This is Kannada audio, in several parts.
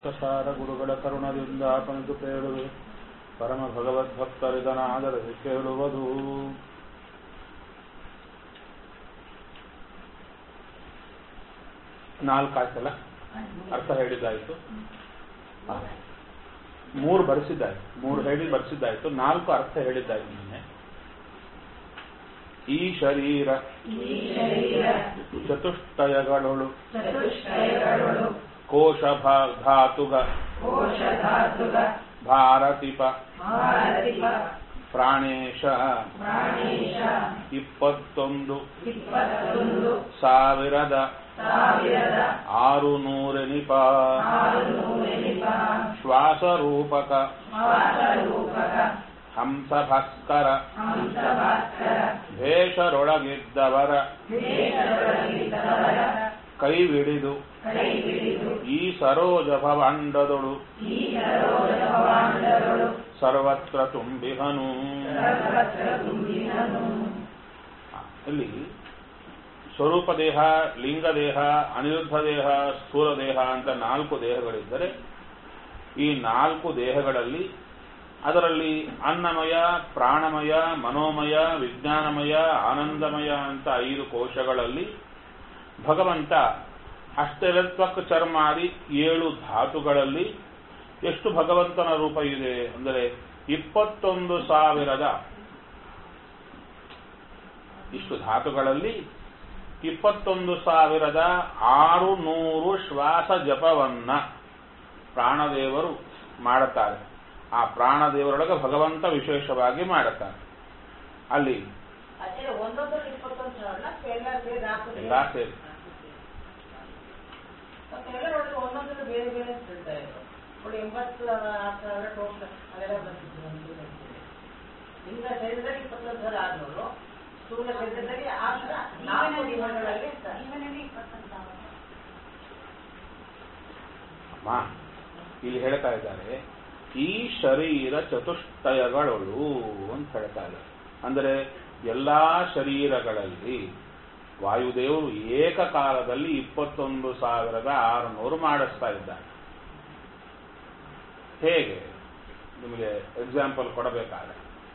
ಪ್ರಸಾರ ಗುರುಗಳ ಕರುಣದಿಂದ ಆಪನಿತು ಕೇಳುವೆ ಪರಮ ಭಗವದ್ಭಕ್ತರಿದನಾದರದಿ ಕೇಳುವುದು ನಾಲ್ಕು ಆಯ್ತಲ್ಲ ಅರ್ಥ ಹೇಳಿದ್ದಾಯ್ತು ಹಾ. ಮೂರು ಬರೆಸಿದ್ದಾಯ್ತು ಮೂರು ಹೇಳಿ ಬರೆಸಿದ್ದಾಯ್ತು ನಾಲ್ಕು ಅರ್ಥ ಹೇಳಿದ್ದಾಯ್ತು ನಿನ್ನೆ ಈ ಶರೀರ ಈ ಶರೀರ ಚತುಷ್ಟಯಗಳೊಳು ಚತುಷ್ಟಯಗಳೊಳು ಕೋಶ ಭಾ ಧಾತುಗ ಕೋಶಧಾತುಗ ಭಾರತಿಪ ಭಾರತಿಪ ಪ್ರಾಣೇಶ ಪ್ರಾಣೇಶ ಇಪ್ಪತ್ತೊಂದು ಇಪ್ಪತ್ತೊಂದು ಸಾವಿರದ ಸಾವಿರದ ಆರು ನೂರೆನಿಪ ಆರುನೂರೆನಿಪ ಶ್ವಾಸರೂಪಕ ಶ್ವಾಸರೂಪಕ ಹಂಸಭಾಸ್ಕರ ಹಂಸಭಾಸ್ಕರ ಭೇಷರೊಳಗಿದ್ದವರ ದೇಶದೊಳಗಿದ್ದವರ ಕೈವಿಡಿದು ಕೈ ಹಿಡಿದು ಈ ಸರೋಜ ಭವಾಂಡದೊಳು ಈ ಸರೋಜ ಭವಾಂಡಗಳು ಸರ್ವತ್ರ ತುಂಬಿಹನು ಸರ್ವತ್ರ ತುಂಬಿನನು ಇಲ್ಲಿ ಸ್ವರೂಪ ದೇಹ ಲಿಂಗ ದೇಹ ಅನಿರುದ್ಧ ದೇಹ ಸ್ಥೂಲ ದೇಹ ಅಂತ ನಾಲ್ಕು ದೇಹಗಳಿದ್ದರೆ ಈ ನಾಲ್ಕು ದೇಹಗಳಲ್ಲಿ ಅದರಲ್ಲಿ ಅನ್ನಮಯ ಪ್ರಾಣಮಯ ಮನೋಮಯ ವಿಜ್ಞಾನಮಯ ಆನಂದಮಯ ಅಂತ ಐದು ಕೋಶಗಳಲ್ಲಿ ಭಗವಂತ ಅಷ್ಟೆಲೆತ್ವಕ್ ಚರ್ಮಾದಿ ಏಳು ಧಾತುಗಳಲ್ಲಿ ಎಷ್ಟು ಭಗವಂತನ ರೂಪ ಇದೆ ಅಂದರೆ ಇಪ್ಪತ್ತೊಂದು ಸಾವಿರದ ಇಷ್ಟು ಧಾತುಗಳಲ್ಲಿ ಇಪ್ಪತ್ತೊಂದು ಸಾವಿರದ ಆರು ನೂರು ಶ್ವಾಸ ಜಪವನ್ನ ಪ್ರಾಣದೇವರು ಮಾಡುತ್ತಾರೆ ಆ ಪ್ರಾಣದೇವರೊಳಗೆ ಭಗವಂತ ವಿಶೇಷವಾಗಿ ಮಾಡುತ್ತಾರೆ ಅಲ್ಲಿ ಅದೇ ಒಂದೊಂದು ಇಪ್ಪತ್ತೊಂದು ಸಾವಿರ ಎಲ್ಲ ಸೇರಿ ಹಾಕಿದ್ರೆ ಎಲ್ಲ ಸೇರಿ ಮತ್ತೆ ಎಲ್ಲರೊಳಗೆ ಒಂದೊಂದು ಬೇರೆ ಬೇರೆ ಹೇಳ್ತಾ ಇದ್ರು ನೋಡಿ ಎಂಬತ್ತು ಆರು ಸಾವಿರ ಟೋಟಲ್ ಅದೆಲ್ಲ ಬಂದಿತ್ತು ಒಂದು ಲಿಂಗ ಶರೀರದಲ್ಲಿ ಇಪ್ಪತ್ತೊಂದು ಸಾವಿರ ಆರ್ನೂರು ಸ್ಥೂಲ ಶರೀರದಲ್ಲಿ ಆರು ಸಾವಿರ ನಾಲ್ಕು ದಿನಗಳಲ್ಲಿ ಅಮ್ಮ ಇಲ್ಲಿ ಹೇಳ್ತಾ ಇದ್ದಾರೆ ಈ ಶರೀರ ಚತುಷ್ಟಯಗಳೊಳು ಅಂತ ಹೇಳ್ತಾ ಇದ್ದಾರೆ ಅಂದರೆ ಎಲ್ಲಾ ಶರೀರಗಳಲ್ಲಿ ವಾಯುದೇವರು ಏಕಕಾಲದಲ್ಲಿ ಇಪ್ಪತ್ತೊಂದು ಸಾವಿರದ ಆರುನೂರು ಮಾಡಿಸ್ತಾ ಇದ್ದಾರೆ ಹೇಗೆ ನಿಮಗೆ ಎಕ್ಸಾಂಪಲ್ ಕೊಡಬೇಕಾದ್ರೆ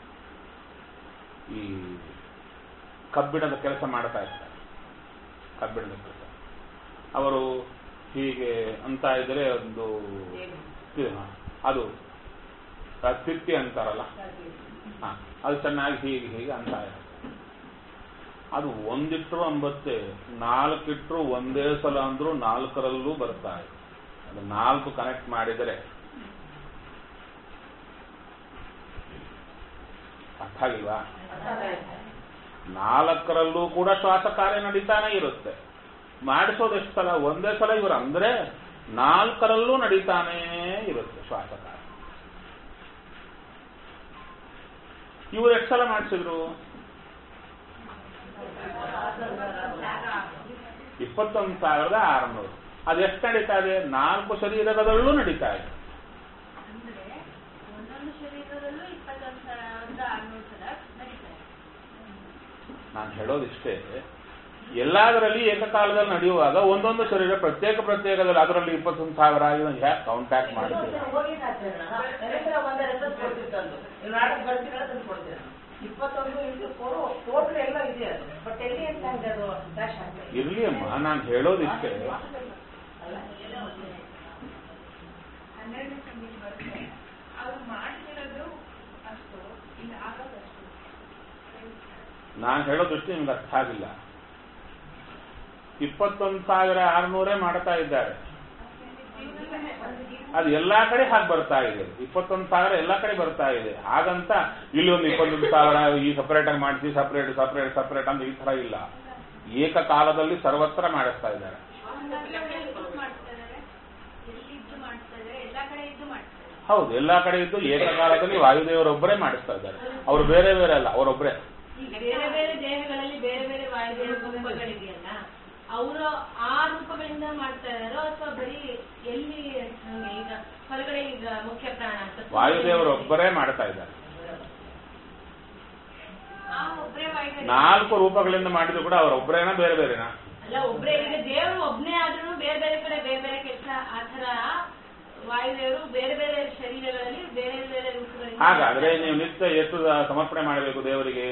ಈ ಕಬ್ಬಿಣದ ಕೆಲಸ ಮಾಡ್ತಾ ಇರ್ತಾರೆ ಕಬ್ಬಿಣದ ಕೆಲಸ ಅವರು ಹೀಗೆ ಅಂತ ಇದ್ರೆ ಒಂದು ಇದು, ಹ, ಅದು ಆ ತಿತ್ತಿ ಅಂತಾರಲ್ಲ ಹ, ಅದು ಚೆನ್ನಾಗಿ ಹೀಗೆ ಹೀಗೆ ಅಂತ ಇರುತ್ತೆ ಅದು ಒಂದಿಟ್ರು ಅಂಬತ್ತೆ ನಾಲ್ಕಿಟ್ರು ಒಂದೇ ಸಲ ಅಂದ್ರೂ ನಾಲ್ಕರಲ್ಲೂ ಬರ್ತಾ ಇದೆ ಅದು ನಾಲ್ಕು ಕನೆಕ್ಟ್ ಮಾಡಿದರೆ ಅರ್ಥ ಆಗಿಲ್ವಾ ನಾಲ್ಕರಲ್ಲೂ ಕೂಡ ಶ್ವಾಸ ಕಾರ್ಯ ನಡೀತಾನೆ ಇರುತ್ತೆ ಮಾಡಿಸೋದು ಎಷ್ಟು ಸಲ ಒಂದೇ ಸಲ ಇವರು ಅಂದ್ರೆ ನಾಲ್ಕರಲ್ಲೂ ನಡೀತಾನೇ ಇರುತ್ತೆ ಶ್ವಾಸ ಕಾರ್ಯ ಇವ್ರು ಎಷ್ಟು ಸಲ ಮಾಡಿಸಿದ್ರು ಇಪ್ಪತ್ತೊಂದು ಸಾವಿರದ ಆರುನೂರು ಅದು ಎಷ್ಟು ನಡೀತಾ ಇದೆ ನಾಲ್ಕು ಶರೀರಗಳಲ್ಲೂ ನಡೀತಾ ಇದೆ ಅಂದ್ರೆ ಒಂದೊಂದು ಶರೀರದಲ್ಲೂ ಇಪ್ಪತ್ತೊಂದು ಸಾವಿರದ ಆರ್ನೂರು ಸಲ ನಡೀತಾರೆ ನಾನು ಹೇಳೋದಿಷ್ಟೇ ಎಲ್ಲದರಲ್ಲಿ ಏಕಕಾಲದಲ್ಲಿ ನಡೆಯುವಾಗ ಒಂದೊಂದು ಶರೀರ ಪ್ರತ್ಯೇಕ ಪ್ರತ್ಯೇಕದಲ್ಲಿ ಅದರಲ್ಲಿ ಇಪ್ಪತ್ತೊಂದು ಸಾವಿರ ಹ್ಯಾಕ್ ಕಾಂಟ್ಯಾಕ್ಟ್ ಮಾಡ್ತೀವಿ ಹೋಗಿ ಹೆಸರ ಒಂದೇ ಹೆಸರು ಕೊಡ್ತಿರ್ತಂದು ನೀವು ನಾಟಕ ಬರ್ತೀರ ತಂದು ಕೊಡ್ತೀರ ಇಪ್ಪತ್ತೊಂದು ಇಂಟು ಫೋರು ಟೋಟಲ್ ಎಲ್ಲ ಇದೆ ಅದು ಬಟ್ ಎಲ್ಲಿ ಅಂತ ಹಂಗೆ ಅದು ಡ್ಯಾಶ್ ಆಗ್ತಾ ಇದೆ ಇರ್ಲಿ ಅಮ್ಮ ನಾನು ಹೇಳೋದಿಷ್ಟೇ ಅಲ್ಲ ಹನ್ನೆರಡನೇ ಸಂಗೀತ ಬರುತ್ತೆ ಅವ್ರು ಮಾಡ್ತಿರೋದು ಅಷ್ಟು ಇಲ್ಲ ಆಗೋದಷ್ಟು ನಾನು ಹೇಳೋದಷ್ಟು ನಿಮ್ಗೆ ಅರ್ಥ ಆಗಿಲ್ಲ ಇಪ್ಪತ್ತೊಂದು ಸಾವಿರ ಆರುನೂರೇ ಮಾಡ್ತಾ ಇದ್ದಾರೆ ಅದು ಎಲ್ಲಾ ಕಡೆ ಹಾಗೆ ಬರ್ತಾ ಇದೆ ಇಪ್ಪತ್ತೊಂದು ಸಾವಿರ ಎಲ್ಲಾ ಕಡೆ ಬರ್ತಾ ಇದೆ ಹಾಗಂತ ಇಲ್ಲಿ ಒಂದು ಇಪ್ಪತ್ತೊಂದು ಸಾವಿರ ಈ ಸಪರೇಟ್ ಆಗಿ ಮಾಡಿಸಿ ಸಪರೇಟ್ ಸಪರೇಟ್ ಸಪರೇಟ್ ಅಂತ ಈ ತರ ಇಲ್ಲ ಏಕಕಾಲದಲ್ಲಿ ಸರ್ವತ್ರ ಮಾಡಿಸ್ತಾ ಇದ್ದಾರೆ ಎಲ್ಲ ಕಡೆ ಇದ್ದು ಮಾಡ್ತಾ ಇದಾರೆ ಎಲ್ಲಿದ್ದು ಮಾಡ್ತಾ ಇದಾರೆ ಎಲ್ಲಾ ಕಡೆ ಇದ್ದು ಮಾಡ್ತಾ ಇದಾರೆ ಹೌದು ಎಲ್ಲಾ ಕಡೆ ಇದ್ದು ಏಕಕಾಲದಲ್ಲಿ ವಾಯುದೇವರೊಬ್ಬರೇ ಮಾಡಿಸ್ತಾ ಇದ್ದಾರೆ ಅವರು ಬೇರೆ ಬೇರೆ ಅಲ್ಲ ಅವರೊಬ್ಬರೇ ಈಗ ಬೇರೆ ಬೇರೆ ದೇಹಗಳಲ್ಲಿ ಬೇರೆ ಬೇರೆ ವಾಯುದೇವ ರೂಪಗಳಿದೆಯಲ್ಲ ಅವರು ಆ ರೂಪಗಳಿಂದ ಮಾಡ್ತಾ ಇದಾರೋ ಅಥವಾ ಬರೀ ಎಲ್ಲಿ ಹಂಗೆ ಈಗ ಹೊರಗಡೆ ಈಗ ಮುಖ್ಯ ಪ್ರಾಣ ಅಂತ ವಾಯುದೇವರೊಬ್ಬರೇ ಮಾಡ್ತಾ ಇದ್ದಾರೆ ಆ ಒಬ್ಬರೇ ವಾಯುದೇವ ನಾಲ್ಕು ರೂಪಗಳಿಂದ ಮಾಡಿದ್ರು ಕೂಡ ಅವರೊಬ್ಬರೇನ ಬೇರೆ ಬೇರೆನಾ ಅಲ್ಲ ಒಬ್ರೇ ಈಗ ದೇವರು ಒಬ್ನೇ ಆದ್ರೂ ಬೇರೆ ಬೇರೆ ಕಡೆ ಬೇರೆ ಬೇರೆ ಕೆಲಸ ಆ ತರ ವಾಯುದೇವರು ಬೇರೆ ಬೇರೆ ಶರೀರಗಳಲ್ಲಿ ಬೇರೆ ಬೇರೆ ರೂಪಗಳಿಂದ ಹಾಗಾದ್ರೆ ನೀವು ನಿತ್ಯ ಎಷ್ಟು ಸಮರ್ಪಣೆ ಮಾಡಬೇಕು ದೇವರಿಗೆ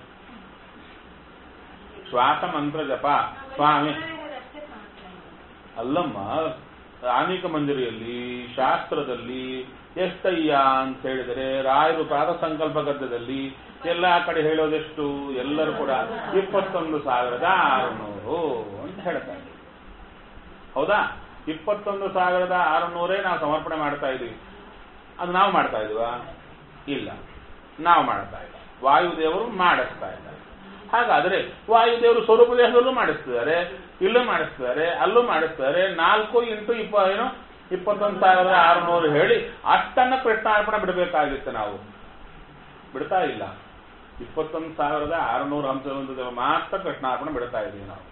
ಶ್ವಾಸ ಮಂತ್ರ ಜಪ ಸ್ವಾಮಿ ಅಷ್ಟೇ ಕಾಣ್ತಾ ಇದೆ. ಅಲ್ಲಮ್ಮ ಆನಿಕ ಮಂಜರಿಯಲ್ಲಿ ಶಾಸ್ತ್ರದಲ್ಲಿ ಎಷ್ಟಯ್ಯ ಅಂತ ಹೇಳಿದರೆ ರಾಯರು ಪಾದ ಸಂಕಲ್ಪ ಗದ್ದದಲ್ಲಿ ಎಲ್ಲಾ ಕಡೆ ಹೇಳೋದೆಷ್ಟು ಎಲ್ಲರೂ ಕೂಡ ಇಪ್ಪತ್ತೊಂದು ಸಾವಿರದ ಆರುನೂರು ಅಂತ ಹೇಳ್ತಾರೆ ಹೌದಾ ಇಪ್ಪತ್ತೊಂದು ಸಾವಿರದ ಆರುನೂರೇ ನಾವು ಸಮರ್ಪಣೆ ಮಾಡ್ತಾ ಇದೀವಿ ಅದು ನಾವು ಮಾಡ್ತಾ ಇದೀವಾ ಇಲ್ಲ ನಾವು ಮಾಡ್ತಾ ಇಲ್ಲ ವಾಯುದೇವರು ಮಾಡಿಸ್ತಾ ಇದ್ದಾರೆ ಹಾಗಾದ್ರೆ ವಾಯುದೇವರು ಸ್ವರೂಪ ದೇಹದಲ್ಲೂ ಮಾಡಿಸ್ತಿದ್ದಾರೆ ಇಲ್ಲೂ ಮಾಡಿಸ್ತಿದ್ದಾರೆ ಅಲ್ಲೂ ಮಾಡಿಸ್ತಾರೆ ನಾಲ್ಕು ಇಂಟು ಇಪ್ಪ ಏನು ಇಪ್ಪತ್ತೊಂದು ಸಾವಿರದ ಆರುನೂರು ಹೇಳಿ ಅಷ್ಟನ್ನ ಕೃಷ್ಣಾರ್ಪಣೆ ಬಿಡಬೇಕಾಗಿತ್ತು ನಾವು ಬಿಡ್ತಾ ಇಲ್ಲ ಇಪ್ಪತ್ತೊಂದು ಸಾವಿರದ ಆರುನೂರು ಹಂಸದ ಮಾತ್ರ ಕೃಷ್ಣಾರ್ಪಣೆ ಬಿಡ್ತಾ ಇದ್ದೀವಿ ನಾವು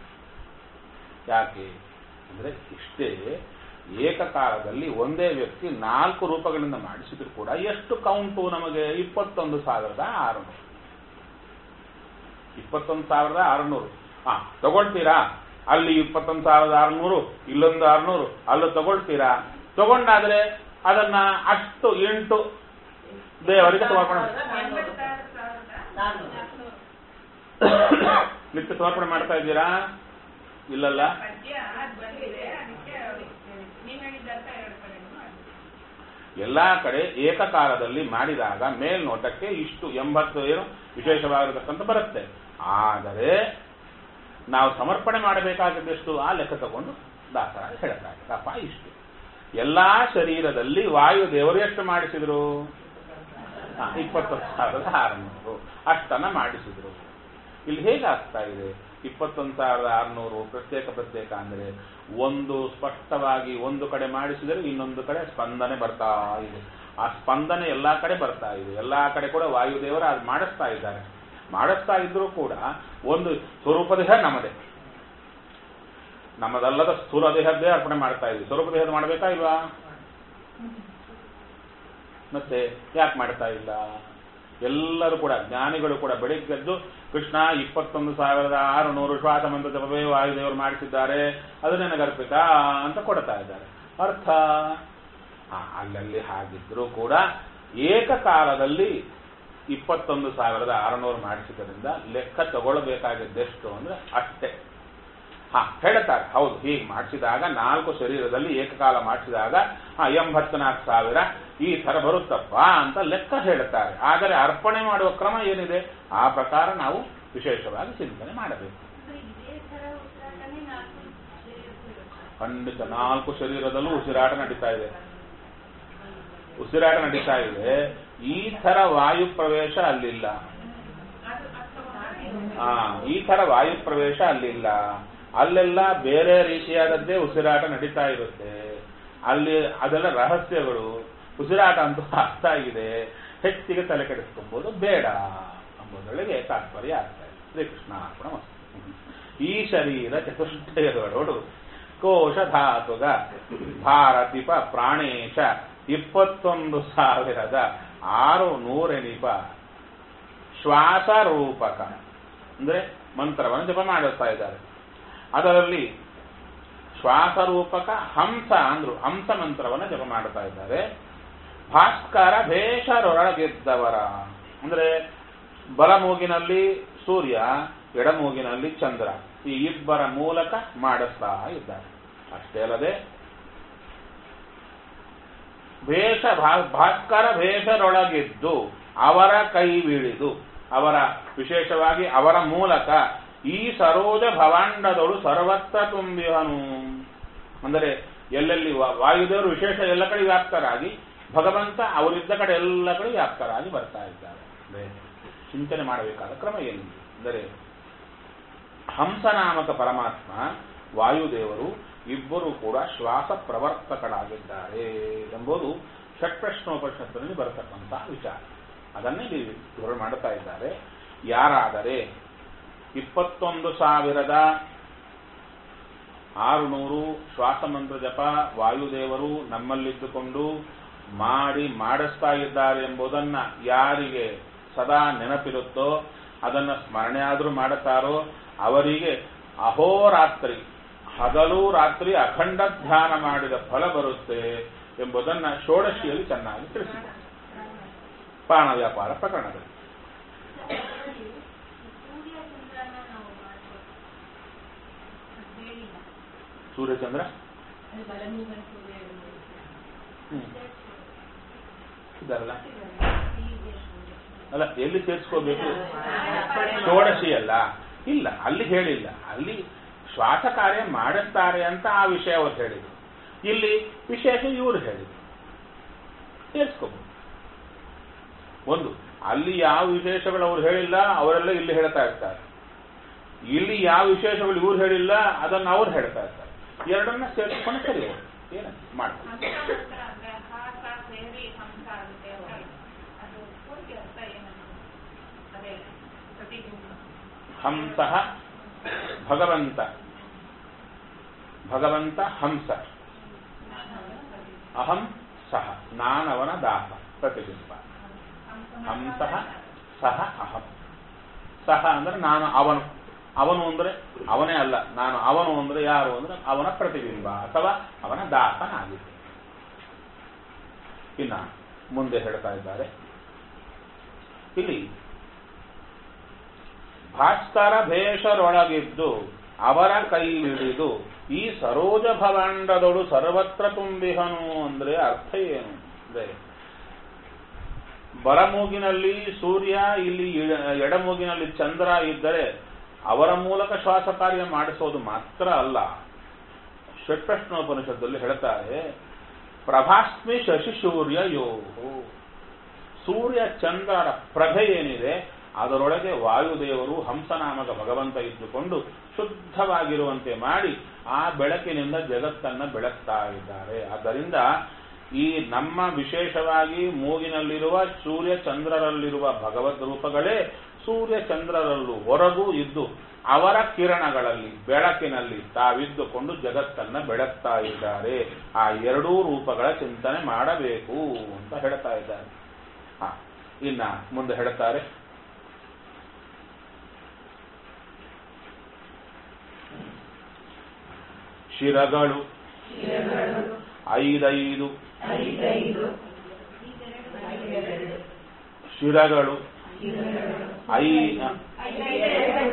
ಯಾಕೆ ಅಂದ್ರೆ ಇಷ್ಟೇ ಏಕಕಾಲದಲ್ಲಿ ಒಂದೇ ವ್ಯಕ್ತಿ ನಾಲ್ಕು ರೂಪಗಳಿಂದ ಮಾಡಿಸಿದ್ರು ಕೂಡ ಎಷ್ಟು ಕೌಂಟು ನಮಗೆ ಇಪ್ಪತ್ತೊಂದು ಸಾವಿರದ ಆರುನೂರು ಇಪ್ಪತ್ತೊಂದು ಸಾವಿರದ ಆರುನೂರು ಹಾ ತಗೊಳ್ತೀರಾ ಅಲ್ಲಿ ಇಪ್ಪತ್ತೊಂದು ಸಾವಿರದ ಆರುನೂರು ಇಲ್ಲೊಂದು ಆರುನೂರು ಅಲ್ಲೂ ತಗೊಳ್ತೀರಾ ತಗೊಂಡಾದ್ರೆ ಅದನ್ನ ಅಷ್ಟು ಎಂಟು ದೇವರಿಗೆ ಸಮರ್ಪಣೆ ಎಂಬತ್ತಾರು ಸಾವಿರದ ನಾನ್ನೂರು. ನಾಲ್ಕುನೂರು. ನಿತ್ಯ ಸಮರ್ಪಣೆ ಮಾಡ್ತಾ ಇದ್ದೀರಾ ಇಲ್ಲಲ್ಲ ಪದ್ಯ ಅದ್ ಬಂದಿದೆ ಅದಕ್ಕೆ ಅವ್ರಿಗೆ ನೀವ್ ಹೇಳಿದ್ದಂತ ಎರಡು ಕಡೆನೂ ಅದು. ಎಲ್ಲಾ ಕಡೆ ಏಕಕಾಲದಲ್ಲಿ ಮಾಡಿದಾಗ ಮೇಲ್ನೋಟಕ್ಕೆ ಇಷ್ಟು ಎಂಬತ್ತು ಏನು ವಿಶೇಷವಾಗಿರತಕ್ಕಂಥ ಬರುತ್ತೆ ಆದರೆ ನಾವು ಸಮರ್ಪಣೆ ಮಾಡಬೇಕಾಗಿದ್ದೆಷ್ಟು ಆ ಲೆಕ್ಕ ತಗೊಂಡು ದಾಸರಾಗಿ ಹೇಳ್ತಾರೆ ಅಪ್ಪ ಇಷ್ಟು ಎಲ್ಲಾ ಶರೀರದಲ್ಲಿ ವಾಯುದೇವರು ಎಷ್ಟು ಮಾಡಿಸಿದ್ರು ಹಾ, ಇಪ್ಪತ್ತೊಂದು ಸಾವಿರದ ಆರುನೂರು ಅಷ್ಟನ್ನ ಮಾಡಿಸಿದ್ರು ಇಲ್ಲಿ ಹೇಗಾಗ್ತಾ ಇದೆ ಇಪ್ಪತ್ತೊಂದು ಸಾವಿರದ ಆರುನೂರು ಪ್ರತ್ಯೇಕ ಪ್ರತ್ಯೇಕ ಅಂದ್ರೆ ಒಂದು ಸ್ಪಷ್ಟವಾಗಿ ಒಂದು ಕಡೆ ಮಾಡಿಸಿದರೆ ಇನ್ನೊಂದು ಕಡೆ ಸ್ಪಂದನೆ ಬರ್ತಾ ಇದೆ ಆ ಸ್ಪಂದನೆ ಎಲ್ಲಾ ಕಡೆ ಬರ್ತಾ ಇದೆ ಎಲ್ಲಾ ಕಡೆ ಕೂಡ ವಾಯುದೇವರು ಅದು ಮಾಡಿಸ್ತಾ ಇದ್ದಾರೆ ಮಾಡಿಸ್ತಾ ಇದ್ರೂ ಕೂಡ ಒಂದು ಸ್ವರೂಪ ದೇಹ ನಮ್ಮದೇ ನಮ್ಮದಲ್ಲದ ಸ್ಥೂಲ ದೇಹದ್ದೇ ಅರ್ಪಣೆ ಮಾಡ್ತಾ ಇದ್ವಿ ಸ್ವರೂಪ ದೇಹದ ಮಾಡಬೇಕಾ ಇಲ್ವಾ ಮತ್ತೆ ಯಾಕೆ ಮಾಡ್ತಾ ಇಲ್ಲ ಎಲ್ಲರೂ ಕೂಡ ಜ್ಞಾನಿಗಳು ಕೂಡ ಬೆಳಿಗ್ಗೆದ್ದು ಕೃಷ್ಣ ಇಪ್ಪತ್ತೊಂದು ಸಾವಿರದ ಆರುನೂರು ಶ್ವಾಸ ಮಂತ್ರ ಜಪವೇ ವಾಯುದೇವರು ಮಾಡಿಸಿದ್ದಾರೆ ಅದು ನನಗೆ ಅರ್ಪಿತ ಅಂತ ಕೊಡ್ತಾ ಇದ್ದಾರೆ ಅರ್ಥ ಆ, ಅಲ್ಲಲ್ಲಿ ಹಾಗಿದ್ರೂ ಕೂಡ ಏಕಕಾಲದಲ್ಲಿ ಇಪ್ಪತ್ತೊಂದು ಸಾವಿರದ ಆರುನೂರು ಮಾಡಿಸಿದ್ರಿಂದ ಲೆಕ್ಕ ತಗೊಳ್ಬೇಕಾಗಿದ್ದೆಷ್ಟು ಅಂದ್ರೆ ಅಷ್ಟೇ ಹಾ ಹೇಳ್ತಾರೆ ಹೌದು ಹೀಗೆ ಮಾಡಿಸಿದಾಗ ನಾಲ್ಕು ಶರೀರದಲ್ಲಿ ಏಕಕಾಲ ಮಾಡಿಸಿದಾಗ ಹಾ ಎಂಬತ್ನಾಲ್ಕು ಸಾವಿರ ಈ ತರ ಬರುತ್ತಪ್ಪ ಅಂತ ಲೆಕ್ಕ ಹೇಳ್ತಾರೆ ಆದರೆ ಅರ್ಪಣೆ ಮಾಡುವ ಕ್ರಮ ಏನಿದೆ ಆ ಪ್ರಕಾರ ನಾವು ವಿಶೇಷವಾಗಿ ಚಿಂತನೆ ಮಾಡಬೇಕು ಅಂದ್ರೆ ಇದೇ ತರ ಉಸಿರಾಟನೇ ನಾಲ್ಕು ಶರೀರಕ್ಕೂ ಇರುತ್ತೆ. ಖಂಡಿತ ನಾಲ್ಕು ಶರೀರದಲ್ಲೂ ಉಸಿರಾಟ ನಡೀತಾ ಇದೆ ಉಸಿರಾಟ ನಡೀತಾ ಇದೆ ಈ ತರ ವಾಯು ಪ್ರವೇಶ ಅಲ್ಲಿಲ್ಲ ಅದು ಅದು ತಗೊಂಡ್ರೆ ಇದು. ಆ ಈ ತರ ವಾಯು ಪ್ರವೇಶ ಅಲ್ಲಿಲ್ಲ ಅಲ್ಲೆಲ್ಲ ಬೇರೆ ರೀತಿಯಾದದ್ದೇ ಉಸಿರಾಟ ನಡೀತಾ ಇರುತ್ತೆ ಅಲ್ಲಿ ಅದೆಲ್ಲ ರಹಸ್ಯಗಳು ಉಸಿರಾಟ ಅಂತೂ ಆಗ್ತಾ ಇದೆ ಹೆಚ್ಚಿಗೆ ತಲೆ ಕೆಡಿಸ್ಕೊಬೋದು ಬೇಡ ಎಂಬುದರೊಳಗೆ ತಾತ್ಪರ್ಯ ಆಗ್ತಾ ಇದೆ ಶ್ರೀಕೃಷ್ಣ ಅರ್ಪಣ ಮಸ್ತು. ಈ ಶರೀರ ಚತುಷ್ಟಯದೊಳಡು ಕೋಶ ಧಾತುಗ ಭಾರತಿಪ ಪ್ರಾಣೇಶ ಇಪ್ಪತ್ತೊಂದು ಸಾವಿರದ ಆರು ನೂರೆನಿಪ ಶ್ವಾಸ ರೂಪಕ ಅಂದ್ರೆ ಮಂತ್ರವನ್ನು ಜಪ ಮಾಡುತ್ತಾ ಇದ್ದಾರೆ ಅದರಲ್ಲಿ ಶ್ವಾಸರೂಪಕ ಹಂಸ ಅಂದ್ರು ಹಂಸ ಮಂತ್ರವನ್ನು ಜಪ ಮಾಡುತ್ತಾ ಇದ್ದಾರೆ ಭಾಸ್ಕರ ಭೇಷರೊಳಗಿದ್ದವರ ಅಂದ್ರೆ ಬಲ ಮೂಗಿನಲ್ಲಿ ಸೂರ್ಯ ಎಡ ಮೂಗಿನಲ್ಲಿ ಚಂದ್ರ ಈ ಇಬ್ಬರ ಮೂಲಕ ಮಾಡಿಸ್ತಾ ಇದ್ದಾರೆ ಅಷ್ಟೇ ಅಲ್ಲದೆ ಭೇಷ ಭಾ- ಭಾಸ್ಕರ ಭೇಷರೊಳಗಿದ್ದು ಅವರ ಕೈ ಬೀಳಿದು ಅವರ ವಿಶೇಷವಾಗಿ ಅವರ ಮೂಲಕ ಈ ಸರೋಜ ಭವಾಂಡದೊಳು ಸರ್ವತ್ರ ತುಂಬಿಹನು ಅಂದರೆ ಎಲ್ಲೆಲ್ಲಿ ವಾ- ವಾಯುದೇವರು ವಿಶೇಷ ಎಲ್ಲ ಕಡೆ ವ್ಯಾಪ್ತರಾಗಿ ಭಗವಂತ ಅವರಿದ್ದ ಕಡೆ ಎಲ್ಲ ಕಡೆ ವ್ಯಾಪ್ತರಾಗಿ ಬರ್ತಾ ಇದ್ದಾರೆ ಅಂದ್ರೆ ಚಿಂತನೆ ಮಾಡಬೇಕಾದ ಕ್ರಮ ಏನಿದೆ ಅಂದರೆ ಹಂಸನಾಮಕ ಪರಮಾತ್ಮ ವಾಯುದೇವರು ಇಬ್ಬರು ಕೂಡ ಶ್ವಾಸ ಪ್ರವರ್ತಕರಾಗಿದ್ದಾರೆ ಎಂಬುದು ಷಟ್ಪ್ರಶ್ನೋಪನಿಷತ್ತಿನಲ್ಲಿ ಬರತಕ್ಕಂತಹ ವಿಚಾರ ಅದನ್ನೇ ಇಲ್ಲಿ ವಿವರಣೆ ಮಾಡುತ್ತಾ ಇದ್ದಾರೆ ಯಾರಾದರೆ ಇಪ್ಪತ್ತೊಂದು ಸಾವಿರದ ಆರುನೂರು ಶ್ವಾಸಮಂತ್ರ ಜಪ ವಾಯುದೇವರು ನಮ್ಮಲ್ಲಿದ್ದುಕೊಂಡು ಮಾಡಿ ಮಾಡಿಸ್ತಾ ಇದ್ದಾರೆ ಎಂಬುದನ್ನ ಯಾರಿಗೆ ಸದಾ ನೆನಪಿರುತ್ತೋ ಅದನ್ನ ಸ್ಮರಣೆ ಆದರೂ ಮಾಡುತ್ತಾರೋ ಅವರಿಗೆ ಅಹೋರಾತ್ರಿ ಹಗಲು ರಾತ್ರಿ ಅಖಂಡ ಧ್ಯಾನ ಮಾಡಿದ ಫಲ ಬರುತ್ತೆ ಎಂಬುದನ್ನ ಷೋಡಶಿಯಲ್ಲಿ ಚೆನ್ನಾಗಿ ತಿಳಿಸಿದೆ ಪ್ರಾಣ ವ್ಯಾಪಾರ ಪ್ರಕರಣದಲ್ಲಿ ಅದರಲ್ಲಿ ಸೂರ್ಯ ಚಂದ್ರನ ನಾವು ಮಾಡ್ಬೋದು ಅದ್ ಹೇಳಿಲ್ಲ ಸೂರ್ಯಚಂದ್ರ ಅದು ಬಲಮುಖ ಸೂರ್ಯ ಎಂದು. ಹ್ಮ್ ಇದಾರಲ್ಲ ಹೀಗೆ ಸೂರ್ಯ ಅಲ್ಲ ಎಲ್ಲಿ ಸೇರಿಸ್ಕೋಬೇಕು ಷೋಡಶಿ ಅಲ್ಲ ಇಲ್ಲ ಅಲ್ಲಿ ಹೇಳಿಲ್ಲ ಅಲ್ಲಿ ಶ್ವಾಸ ಕಾರ್ಯ ಮಾಡುತ್ತಾರೆ ಅಂತ ಆ ವಿಷಯ ಅವರು ಹೇಳಿದ್ರು ಇಲ್ಲಿ ವಿಶೇಷ ಇವರು ಹೇಳಿದ್ರು ಸೇರಿಸ್ಕೋಬಹುದು ಒಂದು ಅಲ್ಲಿ ಯಾವ ವಿಶೇಷಗಳು ಅವ್ರು ಹೇಳಿಲ್ಲ ಅವರೆಲ್ಲ ಇಲ್ಲಿ ಹೇಳ್ತಾ ಇರ್ತಾರೆ ಇಲ್ಲಿ ಯಾವ ವಿಶೇಷಗಳು ಇವ್ರು ಹೇಳಿಲ್ಲ ಅದನ್ನು ಅವ್ರು ಹೇಳ್ತಾ ಇರ್ತಾರೆ ಎರಡನ್ನ ಸೇರಿಸ್ಕೊಂಡು ಸರಿ ಹೋಗುತ್ತೆ ಏನ ಮಾಡ್ತಾರೆ ಹಂಸ ಮಾತ್ರ ಅಂದ್ರೆ ಹಾಸ ಸೇರಿ ಹಂಸ ಆಗುತ್ತೆ ಅಂತ ಇದೆ. ಅದು ಪೂರ್ತಿ ಅರ್ಥ ಏನಂತ ಅದೇ ಪ್ರತಿಬಿಂಬ ಹಂಸಃ ಭಗವಂತ ಭಗವಂತ ಹಂಸ ಅಹಂ ಸಹ ನಾನವನ ದಾಸ ಪ್ರತಿಬಿಂಬ ಹಂಸಃ ಸಹ ಅಹಂ ಸಹ ಅಂದ್ರೆ ನಾನು ಅವನು ಅವನು ಅಂದ್ರೆ ಅವನೇ ಅಲ್ಲ ನಾನು ಅವನು ಅಂದ್ರೆ ಯಾರು ಅಂದ್ರೆ ಅವನ ಪ್ರತಿಬಿಂಬ ಅಥವಾ ಅವನ ದಾಸನಾಗಿದೆ ಇನ್ನ ಮುಂದೆ ಹೇಳ್ತಾ ಇದ್ದಾರೆ ಇಲ್ಲಿ ಭಾಸ್ಕರ ಭೇಷರೊಳಗಿದ್ದು ಅವರ ಕೈ ಹಿಡಿದು ಈ ಸರೋಜ ಭವಾಂಡದೊಳು ಸರ್ವತ್ರ ತುಂಬಿಹನು ಅಂದ್ರೆ ಅರ್ಥ ಏನು ಅಂದ್ರೆ ಬಲಮೂಗಿನಲ್ಲಿ ಸೂರ್ಯ ಇಲ್ಲಿ ಇಡ- ಎಡಮೂಗಿನಲ್ಲಿ ಚಂದ್ರ ಇದ್ದರೆ ಅವರ ಮೂಲಕ ಶ್ವಾಸ ಕಾರ್ಯ ಮಾಡಿಸೋದು ಮಾತ್ರ ಅಲ್ಲ ಷಟ್ಪ್ರಶ್ನೋಪನಿಷತ್ತಲ್ಲಿ ಹೇಳ್ತಾರೆ ಪ್ರಭಾಸ್ಮಿ ಶಶಿ ಸೂರ್ಯ ಯೋಹು ಸೂರ್ಯ ಚಂದ್ರರ ಪ್ರಭೆ ಏನಿದೆ ಅದರೊಳಗೆ ವಾಯುದೇವರು ಹಂಸನಾಮಕ ಭಗವಂತ ಇದ್ದುಕೊಂಡು ಶುದ್ಧವಾಗಿರುವಂತೆ ಮಾಡಿ ಆ ಬೆಳಕಿನಿಂದ ಜಗತ್ತನ್ನ ಬೆಳಗ್ತಾ ಇದ್ದಾರೆ ಆದ್ದರಿಂದ ಈ ನಮ್ಮ ವಿಶೇಷವಾಗಿ ಮೂಗಿನಲ್ಲಿರುವ ಸೂರ್ಯ ಚಂದ್ರರಲ್ಲಿರುವ ಭಗವದ್ ರೂಪಗಳೇ ಸೂರ್ಯ ಚಂದ್ರರಲ್ಲೂ ಹೊರಗೂ ಇದ್ದು ಅವರ ಕಿರಣಗಳಲ್ಲಿ ಬೆಳಕಿನಲ್ಲಿ ತಾವಿದ್ದುಕೊಂಡು ಜಗತ್ತನ್ನ ಬೆಳಗ್ತಾ ಇದ್ದಾರೆ ಆ ಎರಡೂ ರೂಪಗಳ ಚಿಂತನೆ ಮಾಡಬೇಕು ಅಂತ ಹೇಳ್ತಾ ಇದ್ದಾರೆ ಹ ಇನ್ನ ಮುಂದೆ ಹೇಳ್ತಾರೆ ಶಿರಗಳು ಶಿರಗಳು ಐದೈದು ಐದೈದು ಶಿರಗಳು ಶಿರಗಳು ಐ ಐದೈದು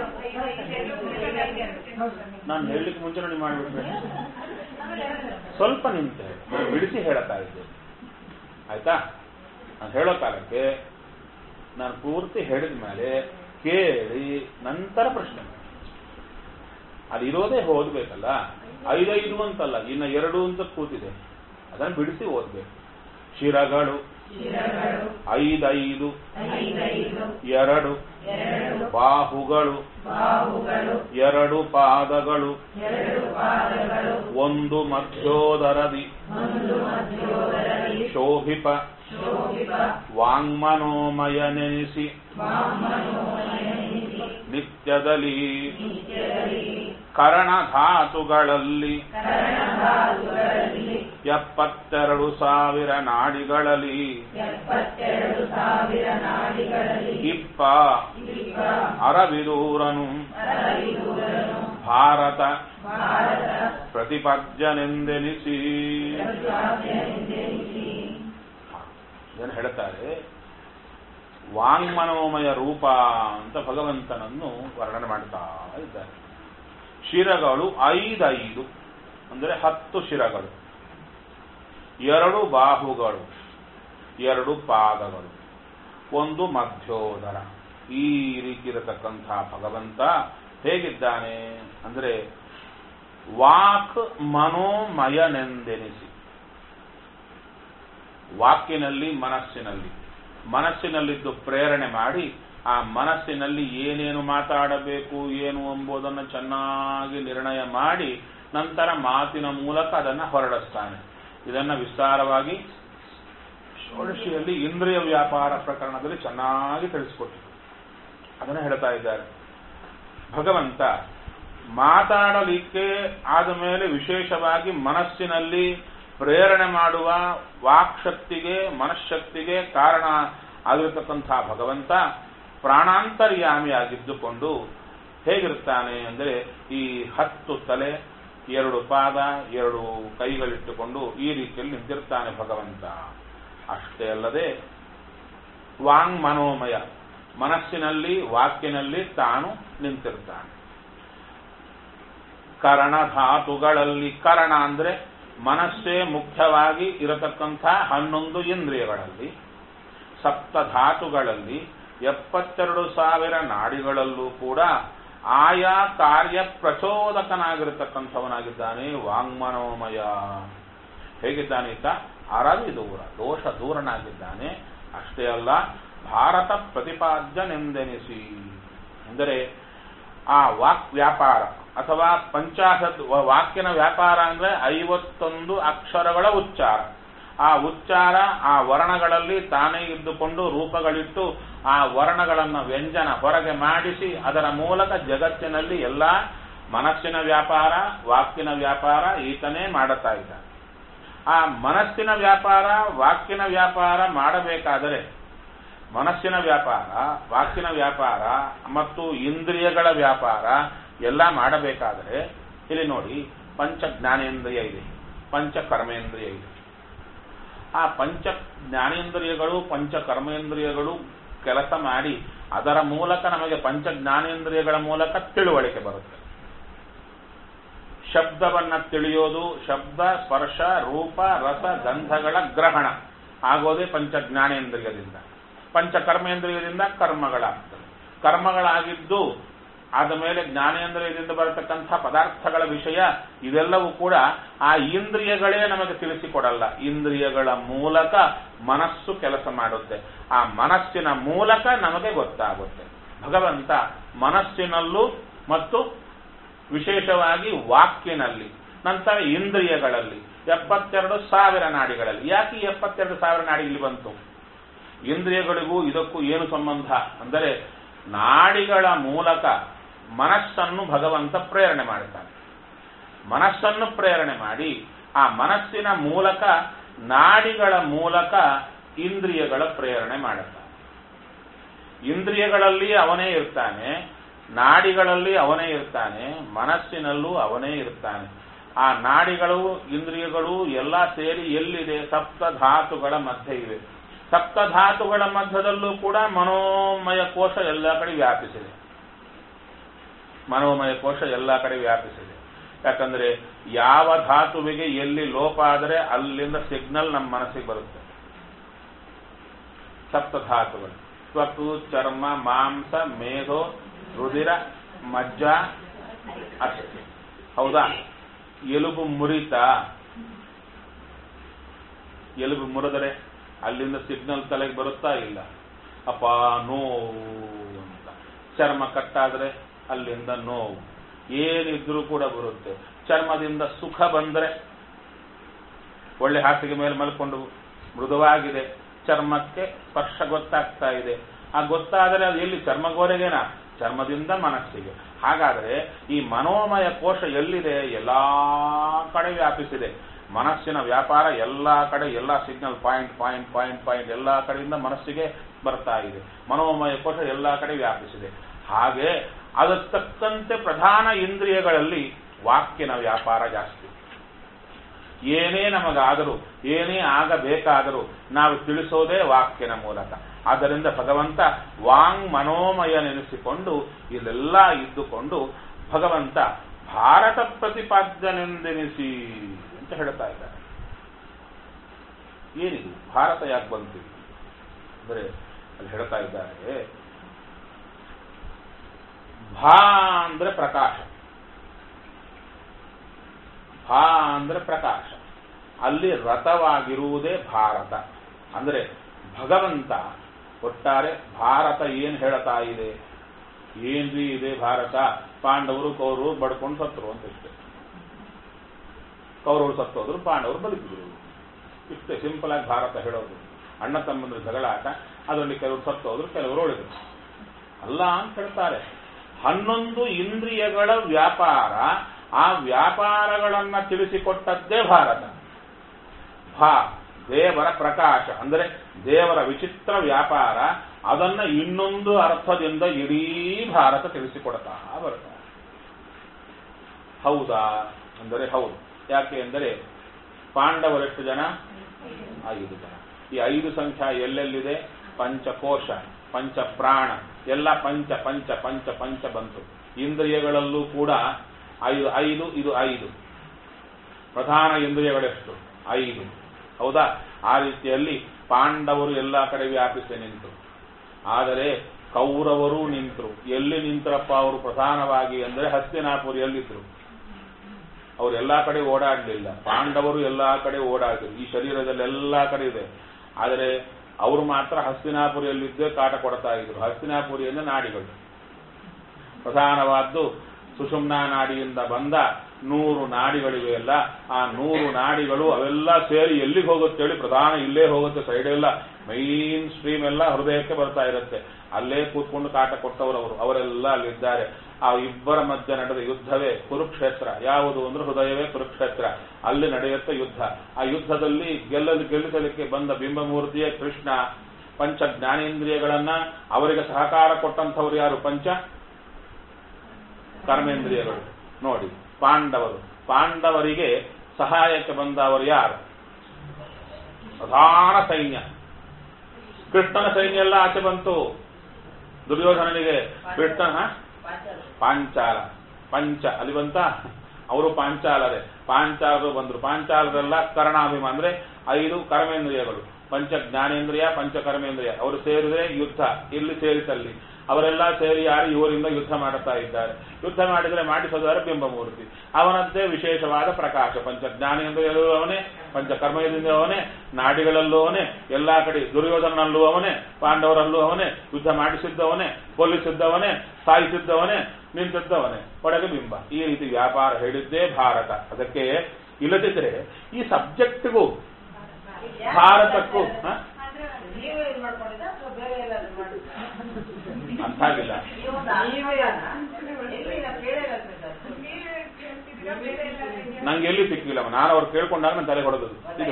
ನಾನು ಹೇಳಲಿಕ್ಕೆ ಮುಂಚೆ ನೋಡಿ ಮಾಡಿಬಿಟ್ರೆ ಸ್ವಲ್ಪ ನಿಂತೆ ನಾನು ಬಿಡಿಸಿ ಹೇಳ್ತಾ ಇದ್ದೆ ಆಯ್ತಾ ನಾನು ಹೇಳೋ ಕಾಲಕ್ಕೆ ನಾನು ಪೂರ್ತಿ ಹೇಳಿದ ಮೇಲೆ ಕೇಳಿ ನಂತರ ಪ್ರಶ್ನೆ ಮಾಡಿ ಅಲ್ಲಿ ಇರೋದೇ ಓದ್ಬೇಕಲ್ಲ ಐದೈದು ಅಂತಲ್ಲ ಇನ್ನ ಎರಡು ಅಂತ ಕೂತಿದೆ ಅದನ್ನು ಬಿಡಿಸಿ ಓದ್ಬೇಕು ಶಿರಗಳು ಶಿರಗಳು ಐದೈದು ಐದೈದು ಎರಡು ಎರಡು ಬಾಹುಗಳು ಬಾಹುಗಳು ಎರಡು ಪಾದಗಳು ಎರಡು ಪಾದಗಳು ಒಂದು ಮಧ್ಯೋದರದಿ ಒಂದು ಮಧ್ಯೋದರದಲ್ಲಿ ಶೋಭಿಪ ಶೋಭಿಪ ವಾಂಗ್ಮನೋಮಯ ನೆನೆಸಿ ವಾಮನೋಮಯನಿಸಿ ನಿತ್ಯದಲ್ಲಿ ನಿತ್ಯದಲ್ಲಿ ಕರಣಧಾತುಗಳಲ್ಲಿ ಕರಣಧಾತುಗಳಲ್ಲಿ ಎಪ್ಪತ್ತೆರಡು ಸಾವಿರ ನಾಡಿಗಳಲ್ಲಿ ಎಪ್ಪತ್ತೆರಡು ಸಾವಿರ ನಾಡಿಗಳಲ್ಲಿ ಇಪ್ಪ ಇಪ್ಪ ಅರವಿದೂರನು ಅರವಿದೂರನು ಭಾರತ ಭಾರತ ಪ್ರತಿಪದ್ಯನೆಂದೆನಿಸಿ ಪ್ರತಿಪಾದ್ಯನೆಂದೆನಿಸಿ ಇದನ್ನು ಹೇಳ್ತಾರೆ ವಾಂಗ್ಮನೋಮಯ ರೂಪ ಅಂತ ಭಗವಂತನನ್ನು ವರ್ಣನೆ ಮಾಡ್ತಾ ಇದ್ದಾರೆ ಶಿರಗಳು ಐದೈದು ಅಂದರೆ ಹತ್ತು ಶಿರಗಳು ಎರಡು ಬಾಹುಗಳು ಎರಡು ಪಾದಗಳು ಒಂದು ಮಧ್ಯೋದರ ಈ ರೀತಿ ಇರತಕ್ಕಂಥ ಭಗವಂತ ಹೇಗಿದ್ದಾನೆ ಅಂದರೆ ವಾಕ್ ಮನೋಮಯನೆಂದೆನಿಸಿ ವಾಕಿನಲ್ಲಿ ಮನಸ್ಸಿನಲ್ಲಿ ಮನಸ್ಸಿನಲ್ಲಿದ್ದು ಪ್ರೇರಣೆ ಮಾಡಿ ಆ ಮನಸ್ಸಿನಲ್ಲಿ ಏನೇನು ಮಾತಾಡಬೇಕು ಏನು ಎಂಬುದನ್ನು ಚೆನ್ನಾಗಿ ನಿರ್ಣಯ ಮಾಡಿ ನಂತರ ಮಾತಿನ ಮೂಲಕ ಅದನ್ನು ಹೊರಡಿಸ್ತಾನೆ ಇದನ್ನು ವಿಸ್ತಾರವಾಗಿ ಷೋಡಶಿಯಲ್ಲಿ ಇಂದ್ರಿಯ ವ್ಯಾಪಾರ ಪ್ರಕರಣದಲ್ಲಿ ಚೆನ್ನಾಗಿ ತಿಳಿಸಿಕೊಟ್ಟಿತು ಅದನ್ನು ಹೇಳ್ತಾ ಇದ್ದಾರೆ ಭಗವಂತ ಮಾತಾಡಲಿಕ್ಕೆ ಆದ ಮೇಲೆ ವಿಶೇಷವಾಗಿ ಮನಸ್ಸಿನಲ್ಲಿ ಪ್ರೇರಣೆ ಮಾಡುವ ವಾಕ್ಶಕ್ತಿಗೆ ಮನಃಶಕ್ತಿಗೆ ಕಾರಣ ಆಗಿರತಕ್ಕಂಥ ಭಗವಂತ ಪ್ರಾಣಾಂತರ್ಯಾಮಿಯಾಗಿದ್ದುಕೊಂಡು ಹೇಗಿರ್ತಾನೆ ಅಂದರೆ ಈ ಹತ್ತು ತಲೆ ಎರಡು ಪಾದ ಎರಡು ಕೈಗಳಿಟ್ಟುಕೊಂಡು ಈ ರೀತಿಯಲ್ಲಿ ನಿಂತಿರ್ತಾನೆ ಭಗವಂತ ಅಷ್ಟೇ ಅಲ್ಲದೆ ವಾಂಗ್ ಮನೋಮಯ ಮನಸ್ಸಿನಲ್ಲಿ ವಾಕ್ಯನಲ್ಲಿ ತಾನು ನಿಂತಿರ್ತಾನೆ ಕರಣ ಧಾತುಗಳಲ್ಲಿ ಕರಣ ಅಂದ್ರೆ ಮನಸ್ಸೇ ಮುಖ್ಯವಾಗಿ ಇರತಕ್ಕಂಥ ಹನ್ನೊಂದು ಇಂದ್ರಿಯಗಳಲ್ಲಿ ಸಪ್ತ ಧಾತುಗಳಲ್ಲಿ ಎಪ್ಪತ್ತೆರಡು ಸಾವಿರ ನಾಡಿಗಳಲ್ಲೂ ಕೂಡ ಆಯಾ ಕಾರ್ಯ ಪ್ರಚೋದಕನಾಗಿರತಕ್ಕಂಥವನಾಗಿದ್ದಾನೆ ವಾಂಗ್ಮನೋಮಯ ಹೇಗಿದ್ದಾನೆ ಈತ ಅರವಿ ದೂರ ದೋಷ ದೂರನಾಗಿದ್ದಾನೆ ಅಷ್ಟೇ ಅಲ್ಲ ಭಾರತ ಪ್ರತಿಪಾದ್ಯನೆಂದೆನಿಸಿ ಅಂದರೆ ಆ ವಾಕ್ ವ್ಯಾಪಾರ ಅಥವಾ ಪಂಚಾಶತ್ ವ- ವಾಕ್ಯನ ವ್ಯಾಪಾರ ಅಂದ್ರೆ ಐವತ್ತೊಂದು ಅಕ್ಷರಗಳ ಉಚ್ಚಾರ ಆ ಉಚ್ಚಾರ ಆ ವರ್ಣಗಳಲ್ಲಿ ತಾನೇ ಇದ್ದುಕೊಂಡು ರೂಪಗಳಿಟ್ಟು ಆ ವರ್ಣಗಳನ್ನು ವ್ಯಂಜನ ಹೊರಗೆ ಮಾಡಿಸಿ ಅದರ ಮೂಲಕ ಜಗತ್ತಿನಲ್ಲಿ ಎಲ್ಲ ಮನಸ್ಸಿನ ವ್ಯಾಪಾರ ವಾಕ್ಯನ ವ್ಯಾಪಾರ ಈತನೇ ಮಾಡುತ್ತಾ ಇದ್ದಾನೆ ಆ ಮನಸ್ಸಿನ ವ್ಯಾಪಾರ ವಾಕ್ಯನ ವ್ಯಾಪಾರ ಮಾಡಬೇಕಾದರೆ ಮನಸ್ಸಿನ ವ್ಯಾಪಾರ ವಾಕ್ಯನ ವ್ಯಾಪಾರ ಮತ್ತು ಇಂದ್ರಿಯಗಳ ವ್ಯಾಪಾರ ಎಲ್ಲ ಮಾಡಬೇಕಾದರೆ ಇಲ್ಲಿ ನೋಡಿ ಪಂಚ ಜ್ಞಾನೇಂದ್ರಿಯ ಇದೆ ಪಂಚ ಕರ್ಮೇಂದ್ರಿಯ ಇದೆ ಆ ಪಂಚ ಜ್ಞಾನೇಂದ್ರಿಯಗಳು ಪಂಚ ಕರ್ಮೇಂದ್ರಿಯಗಳು ಕೆಲಸ ಮಾಡಿ ಅದರ ಮೂಲಕ ನಮಗೆ ಪಂಚ ಜ್ಞಾನೇಂದ್ರಿಯಗಳ ಮೂಲಕ ತಿಳುವಳಿಕೆ ಬರುತ್ತೆ ಶಬ್ದವನ್ನ ತಿಳಿಯೋದು ಶಬ್ದ ಸ್ಪರ್ಶ ರೂಪ ರಸ ಗಂಧಗಳ ಗ್ರಹಣ ಆಗೋದೇ ಪಂಚ ಜ್ಞಾನೇಂದ್ರಿಯದಿಂದ ಪಂಚ ಕರ್ಮೇಂದ್ರಿಯದಿಂದ ಕರ್ಮಗಳಾಗ್ತವೆ ಕರ್ಮಗಳಾಗಿದ್ದು ಆದ ಮೇಲೆ ಜ್ಞಾನೇಂದ್ರಿಯದಿಂದ ಬರತಕ್ಕಂಥ ಪದಾರ್ಥಗಳ ವಿಷಯ ಇದೆಲ್ಲವೂ ಕೂಡ ಆ ಇಂದ್ರಿಯಗಳೇ ನಮಗೆ ತಿಳಿಸಿಕೊಡಲ್ಲ ಇಂದ್ರಿಯಗಳ ಮೂಲಕ ಮನಸ್ಸು ಕೆಲಸ ಮಾಡುತ್ತೆ ಆ ಮನಸ್ಸಿನ ಮೂಲಕ ನಮಗೆ ಗೊತ್ತಾಗುತ್ತೆ ಭಗವಂತ ಮನಸ್ಸಿನಲ್ಲೂ ಮತ್ತು ವಿಶೇಷವಾಗಿ ವಾಕ್ಯನಲ್ಲಿ ನಂತರ ಇಂದ್ರಿಯಗಳಲ್ಲಿ ಎಪ್ಪತ್ತೆರಡು ಸಾವಿರ ನಾಡಿಗಳಲ್ಲಿ ಯಾಕೆ ಈ ಎಪ್ಪತ್ತೆರಡು ಸಾವಿರ ನಾಡಿ ಇಲ್ಲಿ ಬಂತು ಇಂದ್ರಿಯಗಳಿಗೂ ಇದಕ್ಕೂ ಏನು ಸಂಬಂಧ ಅಂದರೆ ನಾಡಿಗಳ ಮೂಲಕ ಮನಸ್ಸನ್ನು ಭಗವಂತ ಪ್ರೇರಣೆ ಮಾಡುತ್ತಾನೆ ಮನಸ್ಸನ್ನು ಪ್ರೇರಣೆ ಮಾಡಿ ಆ ಮನಸ್ಸಿನ ಮೂಲಕ ನಾಡಿಗಳ ಮೂಲಕ ಇಂದ್ರಿಯಗಳ ಪ್ರೇರಣೆ ಮಾಡುತ್ತಾನೆ ಇಂದ್ರಿಯಗಳಲ್ಲಿ ಅವನೇ ಇರ್ತಾನೆ ನಾಡಿಗಳಲ್ಲಿ ಅವನೇ ಇರ್ತಾನೆ ಮನಸ್ಸಿನಲ್ಲೂ ಅವನೇ ಇರ್ತಾನೆ ಆ ನಾಡಿಗಳು ಇಂದ್ರಿಯಗಳು ಎಲ್ಲ ಸೇರಿ ಎಲ್ಲಿದೆ ಸಪ್ತ ಧಾತುಗಳ ಮಧ್ಯೆ ಇವೆ ಸಪ್ತ ಧಾತುಗಳ ಮಧ್ಯದಲ್ಲೂ ಕೂಡ ಮನೋಮಯ ಕೋಶ ಎಲ್ಲ ಕಡೆ ವ್ಯಾಪಿಸಿದೆ ಮನೋಮಯ ಕೋಶ ಎಲ್ಲ ಕಡೆ ವ್ಯಾಪಿಸಿದೆ ಯಾಕಂದ್ರೆ ಯಾವ ಧಾತುವಿಗೆ ಎಲ್ಲಿ ಲೋಪ ಆದರೆ ಅಲ್ಲಿಂದ ಸಿಗ್ನಲ್ ನಮ್ಮ ಮನಸ್ಸಿಗೆ ಬರುತ್ತೆ ಸಪ್ತ ಧಾತುಗಳು ತ್ವಕು ಚರ್ಮ ಮಾಂಸ ಮೇಧೋ ರುದಿರ ಮಜ್ಜ ಅಷ್ಟೇ ಹೌದಾ ಎಲುಬು ಮುರಿತ ಎಲುಬು ಮುರಿದರೆ ಅಲ್ಲಿಂದ ಸಿಗ್ನಲ್ ತಲೆಗೆ ಬರುತ್ತಾ ಇಲ್ಲ ಅಪ್ಪ ನೋವು ಅಂತ ಚರ್ಮ ಕಟ್ಟಾದ್ರೆ ಅಲ್ಲಿಂದ ನೋವು ಏನಿದ್ರೂ ಕೂಡ ಬರುತ್ತೆ ಚರ್ಮದಿಂದ ಸುಖ ಬಂದ್ರೆ ಒಳ್ಳೆ ಹಾಸಿಗೆ ಮೇಲೆ ಮಲ್ಕೊಂಡು ಮೃದುವಾಗಿದೆ ಚರ್ಮಕ್ಕೆ ಸ್ಪರ್ಶ ಗೊತ್ತಾಗ್ತಾ ಇದೆ ಆ ಗೊತ್ತಾದರೆ ಅದು ಎಲ್ಲಿ ಚರ್ಮಗೋರೆಗೇನಾ ಚರ್ಮದಿಂದ ಮನಸ್ಸಿಗೆ ಹಾಗಾದರೆ ಈ ಮನೋಮಯ ಕೋಶ ಎಲ್ಲಿದೆ ಎಲ್ಲಾ ಕಡೆ ವ್ಯಾಪಿಸಿದೆ ಮನಸ್ಸಿನ ವ್ಯಾಪಾರ ಎಲ್ಲಾ ಕಡೆ ಎಲ್ಲ signal point point point point ಎಲ್ಲಾ ಕಡೆಯಿಂದ ಮನಸ್ಸಿಗೆ ಬರ್ತಾ ಇದೆ ಮನೋಮಯ ಕೋಶ ಎಲ್ಲಾ ಕಡೆ ವ್ಯಾಪಿಸಿದೆ ಹಾಗೆ ಅದಕ್ಕೆ ತಕ್ಕಂತೆ ಪ್ರಧಾನ ಇಂದ್ರಿಯಗಳಲ್ಲಿ ವಾಕ್ಯನ ವ್ಯಾಪಾರ ಜಾಸ್ತಿ ಏನೇ ನಮಗಾದರೂ ಏನೇ ಆಗಬೇಕಾದರೂ ನಾವು ತಿಳಿಸೋದೇ ವಾಕ್ಯನ ಮೂಲಕ ಆದ್ದರಿಂದ ಭಗವಂತ ವಾಂಗ್ ಮನೋಮಯ ನೆನೆಸಿಕೊಂಡು ಇಲ್ಲೆಲ್ಲ ಇದ್ದುಕೊಂಡು ಭಗವಂತ ಭಾರತ ಪ್ರತಿಪಾದ್ಯನೆಂದೆನಿಸಿ ಅಂತ ಹೇಳ್ತಾ ಇದ್ದಾರೆ ಏನಿದು ಭಾರತ ಯಾಕೆ ಬಂತು ಅಂದರೆ ಅಲ್ಲಿ ಹೇಳ್ತಾ ಇದ್ದಾರೆ ಭಾ ಅಂದ್ರೆ ಪ್ರಕಾಶ ಭಾ ಅಂದ್ರೆ ಪ್ರಕಾಶ ಅಲ್ಲಿ ರಥವಾಗಿರುವುದೇ ಭಾರತ ಅಂದ್ರೆ ಭಗವಂತ ಒಟ್ಟಾರೆ ಭಾರತ ಏನ್ ಹೇಳ್ತಾ ಇದೆ ಏನ್ರಿ ಇದೆ ಭಾರತ ಪಾಂಡವರು ಕೌರವರು ಬಡ್ಕೊಂಡು ಸತ್ರು ಅಂತ ಇಷ್ಟೇ ಕೌರವರು ಸತ್ತೋದ್ರು ಪಾಂಡವರು ಬದುಕಿದ್ರು ಇಷ್ಟೇ ಸಿಂಪಲ್ ಆಗಿ ಭಾರತ ಹೇಳೋದು ಅಣ್ಣ ತಮ್ಮಂದ್ರ ಜಗಳಾಟ ಅದರಲ್ಲಿ ಕೆಲವರು ಸತ್ತೋದ್ರು ಕೆಲವರು ಉಳಿದ್ರು ಅಲ್ಲ ಅಂತ ಹೇಳ್ತಾರೆ ಹನ್ನೊಂದು ಇಂದ್ರಿಯಗಳ ವ್ಯಾಪಾರ ಆ ವ್ಯಾಪಾರಗಳನ್ನ ತಿಳಿಸಿಕೊಟ್ಟದ್ದೇ ಭಾರತ ಭಾ ದೇವರ ಪ್ರಕಾಶ ಅಂದರೆ ದೇವರ ವಿಚಿತ್ರ ವ್ಯಾಪಾರ ಅದನ್ನ ಇನ್ನೊಂದು ಅರ್ಥದಿಂದ ಇಡೀ ಭಾರತ ತಿಳಿಸಿಕೊಡ್ತಾ ಬರ್ತಾರೆ ಹೌದಾ ಅಂದರೆ ಹೌದು ಯಾಕೆ ಎಂದರೆ ಪಾಂಡವರೆಷ್ಟು ಜನ ಐದು ಜನ ಈ ಐದು ಸಂಖ್ಯಾ ಎಲ್ಲೆಲ್ಲಿದೆ ಪಂಚಕೋಶ ಪಂಚ ಪ್ರಾಣ ಎಲ್ಲ ಪಂಚ ಪಂಚ ಪಂಚ ಪಂಚ ಬಂತು ಇಂದ್ರಿಯಗಳಲ್ಲೂ ಕೂಡ ಐದು ಐದು ಇದು ಐದು ಪ್ರಧಾನ ಇಂದ್ರಿಯಗಳೆಷ್ಟು ಐದು ಹೌದಾ ಆ ರೀತಿಯಲ್ಲಿ ಪಾಂಡವರು ಎಲ್ಲ ಕಡೆ ವ್ಯಾಪಿಸಿ ನಿಂತು ಆದರೆ ಕೌರವರು ನಿಂತರು ಎಲ್ಲಿ ನಿಂತರಪ್ಪ ಅವರು ಪ್ರಧಾನವಾಗಿ ಅಂದರೆ ಹಸ್ತಿನಾಪುರಿಯಲ್ಲಿದ್ರು ಅವ್ರು ಎಲ್ಲಾ ಕಡೆ ಓಡಾಡಲಿಲ್ಲ ಪಾಂಡವರು ಎಲ್ಲಾ ಕಡೆ ಓಡಾಡಿದ್ರು ಈ ಶರೀರದಲ್ಲಿ ಎಲ್ಲಾ ಕಡೆ ಇದೆ ಆದರೆ ಅವರು ಮಾತ್ರ ಹಸ್ತಿನಾಪುರಿಯಲ್ಲಿದ್ದೇ ಕಾಟ ಕೊಡ್ತಾ ಇದ್ರು ಹಸ್ತಿನಾಪುರಿಯಿಂದ ನಾಡಿಗಳು ಪ್ರಧಾನವಾದ್ದು ಸುಷುಮ್ನಾ ನಾಡಿಯಿಂದ ಬಂದ ನೂರು ನಾಡಿಗಳಿವೆ ಅಲ್ಲ ಆ ನೂರು ನಾಡಿಗಳು ಅವೆಲ್ಲ ಸೇರಿ ಎಲ್ಲಿಗೆ ಹೋಗುತ್ತೆ ಹೇಳಿ ಪ್ರಧಾನ ಇಲ್ಲೇ ಹೋಗುತ್ತೆ ಸೈಡ್ ಎಲ್ಲ ಮೈನ್ ಸ್ಟ್ರೀಮ್ ಎಲ್ಲ ಹೃದಯಕ್ಕೆ ಬರ್ತಾ ಇರುತ್ತೆ ಅಲ್ಲೇ ಕೂತ್ಕೊಂಡು ಕಾಟ ಕೊಟ್ಟವರು ಅವರು ಅವರೆಲ್ಲ ಅಲ್ಲಿದ್ದಾರೆ ಆ ಇಬ್ಬರ ಮಧ್ಯೆ ನಡೆದ ಯುದ್ಧವೇ ಕುರುಕ್ಷೇತ್ರ ಯಾವುದು ಅಂದ್ರೆ ಹೃದಯವೇ ಕುರುಕ್ಷೇತ್ರ ಅಲ್ಲಿ ನಡೆಯುತ್ತೆ ಯುದ್ಧ ಆ ಯುದ್ಧದಲ್ಲಿ ಗೆಲ್ಲಲು ಗೆಲ್ಲಿಸಲಿಕ್ಕೆ ಬಂದ ಬಿಂಬಮೂರ್ತಿಯೇ ಕೃಷ್ಣ ಪಂಚ ಜ್ಞಾನೇಂದ್ರಿಯಗಳನ್ನ ಅವರಿಗೆ ಸಹಕಾರ ಕೊಟ್ಟಂಥವ್ರು ಯಾರು ಪಂಚ ಕರ್ಮೇಂದ್ರಿಯಗಳು ನೋಡಿ ಪಾಂಡವರು ಪಾಂಡವರಿಗೆ ಸಹಾಯಕ್ಕೆ ಬಂದವರು ಯಾರು ಪ್ರಧಾನ ಸೈನ್ಯ ಕೃಷ್ಣನ ಸೈನ್ಯ ಎಲ್ಲ ಆಚೆ ಬಂತು ದುರ್ಯೋಧನನಿಗೆ ಕೃಷ್ಣನ ಪಾಂಚಾಲ ಪಾಂಚಾಲ ಪಂಚ ಅಲ್ಲಿ ಬಂತ ಅವರು ಪಾಂಚಾಲರೇ ಪಾಂಚಾಲರು ಬಂದ್ರು ಪಾಂಚಾಲರೆಲ್ಲ ಕರ್ಣಾಭಿಮ ಅಂದ್ರೆ ಐದು ಕರ್ಮೇಂದ್ರಿಯಗಳು ಪಂಚ ಜ್ಞಾನೇಂದ್ರಿಯ ಪಂಚ ಕರ್ಮೇಂದ್ರಿಯ ಅವರು ಸೇರಿದ್ರೆ ಯುದ್ಧ ಇಲ್ಲಿ ಸೇರಿತಲ್ಲಿ ಅವರೆಲ್ಲ ಸೇರಿ ಯಾರು ಇವರಿಂದ ಯುದ್ಧ ಮಾಡುತ್ತಾ ಇದ್ದಾರೆ ಯುದ್ಧ ಮಾಡಿದರೆ ಮಾಡಿಸೋದಾರೆ ಬಿಂಬಮೂರ್ತಿ ಅವನದ್ದೇ ವಿಶೇಷವಾದ ಪ್ರಕಾಶ ಪಂಚ ಜ್ಞಾನೇಂದ್ರಿಯಲ್ಲೂ ಅವನೇ ಪಂಚ ಕರ್ಮದಿಂದ ಅವನೇ ನಾಡಿಗಳಲ್ಲೂ ಅವನೇ ಎಲ್ಲಾ ಕಡೆ ದುರ್ಯೋಧನಲ್ಲೂ ಅವನೇ ಪಾಂಡವರಲ್ಲೂ ಅವನೇ ಯುದ್ಧ ಮಾಡಿಸಿದ್ದವನೇ ಕೊಲ್ಲಿಸಿದ್ದವನೇ ಸಾಯಿಸಿದ್ದವನೇ ನಿಂತಿದ್ದವನೇ ಒಳಗೆ ಬಿಂಬ ಈ ರೀತಿ ವ್ಯಾಪಾರ ಹೇಳಿದ್ದೇ ಭಾರತ ಅದಕ್ಕೆ ಇಲ್ಲದಿದ್ರೆ ಈ ಸಬ್ಜೆಕ್ಟ್ಗೂ ಭಾರತಕ್ಕೂ ಹ? ನೀವೇ ಇದು ಮಾಡ್ಕೊಂಡಿದ್ದ ಅಥವಾ ಬೇರೆ ಎಲ್ಲಾದ್ರೂ ಮಾಡಿದ್ದ ಅಂತಾಗಿಲ್ಲ ನೀವೇ ಎಲ್ಲಿ ನಾವು ಕೇಳಿಲ್ಲ ಸರ್ ನೀವೇ ಕೇಳ್ತಿದ್ದೀರಾ ಬೇರೆ ಎಲ್ಲ ಇದೆಯಾ? ನಂಗೆ ಎಲ್ಲಿ ಸಿಕ್ಕಿಲ್ಲ ನಾನು ಅವ್ರು ಕೇಳ್ಕೊಂಡಾಗ ನಾನು ತಲೆ ಹೊಡೆದದು ಇದು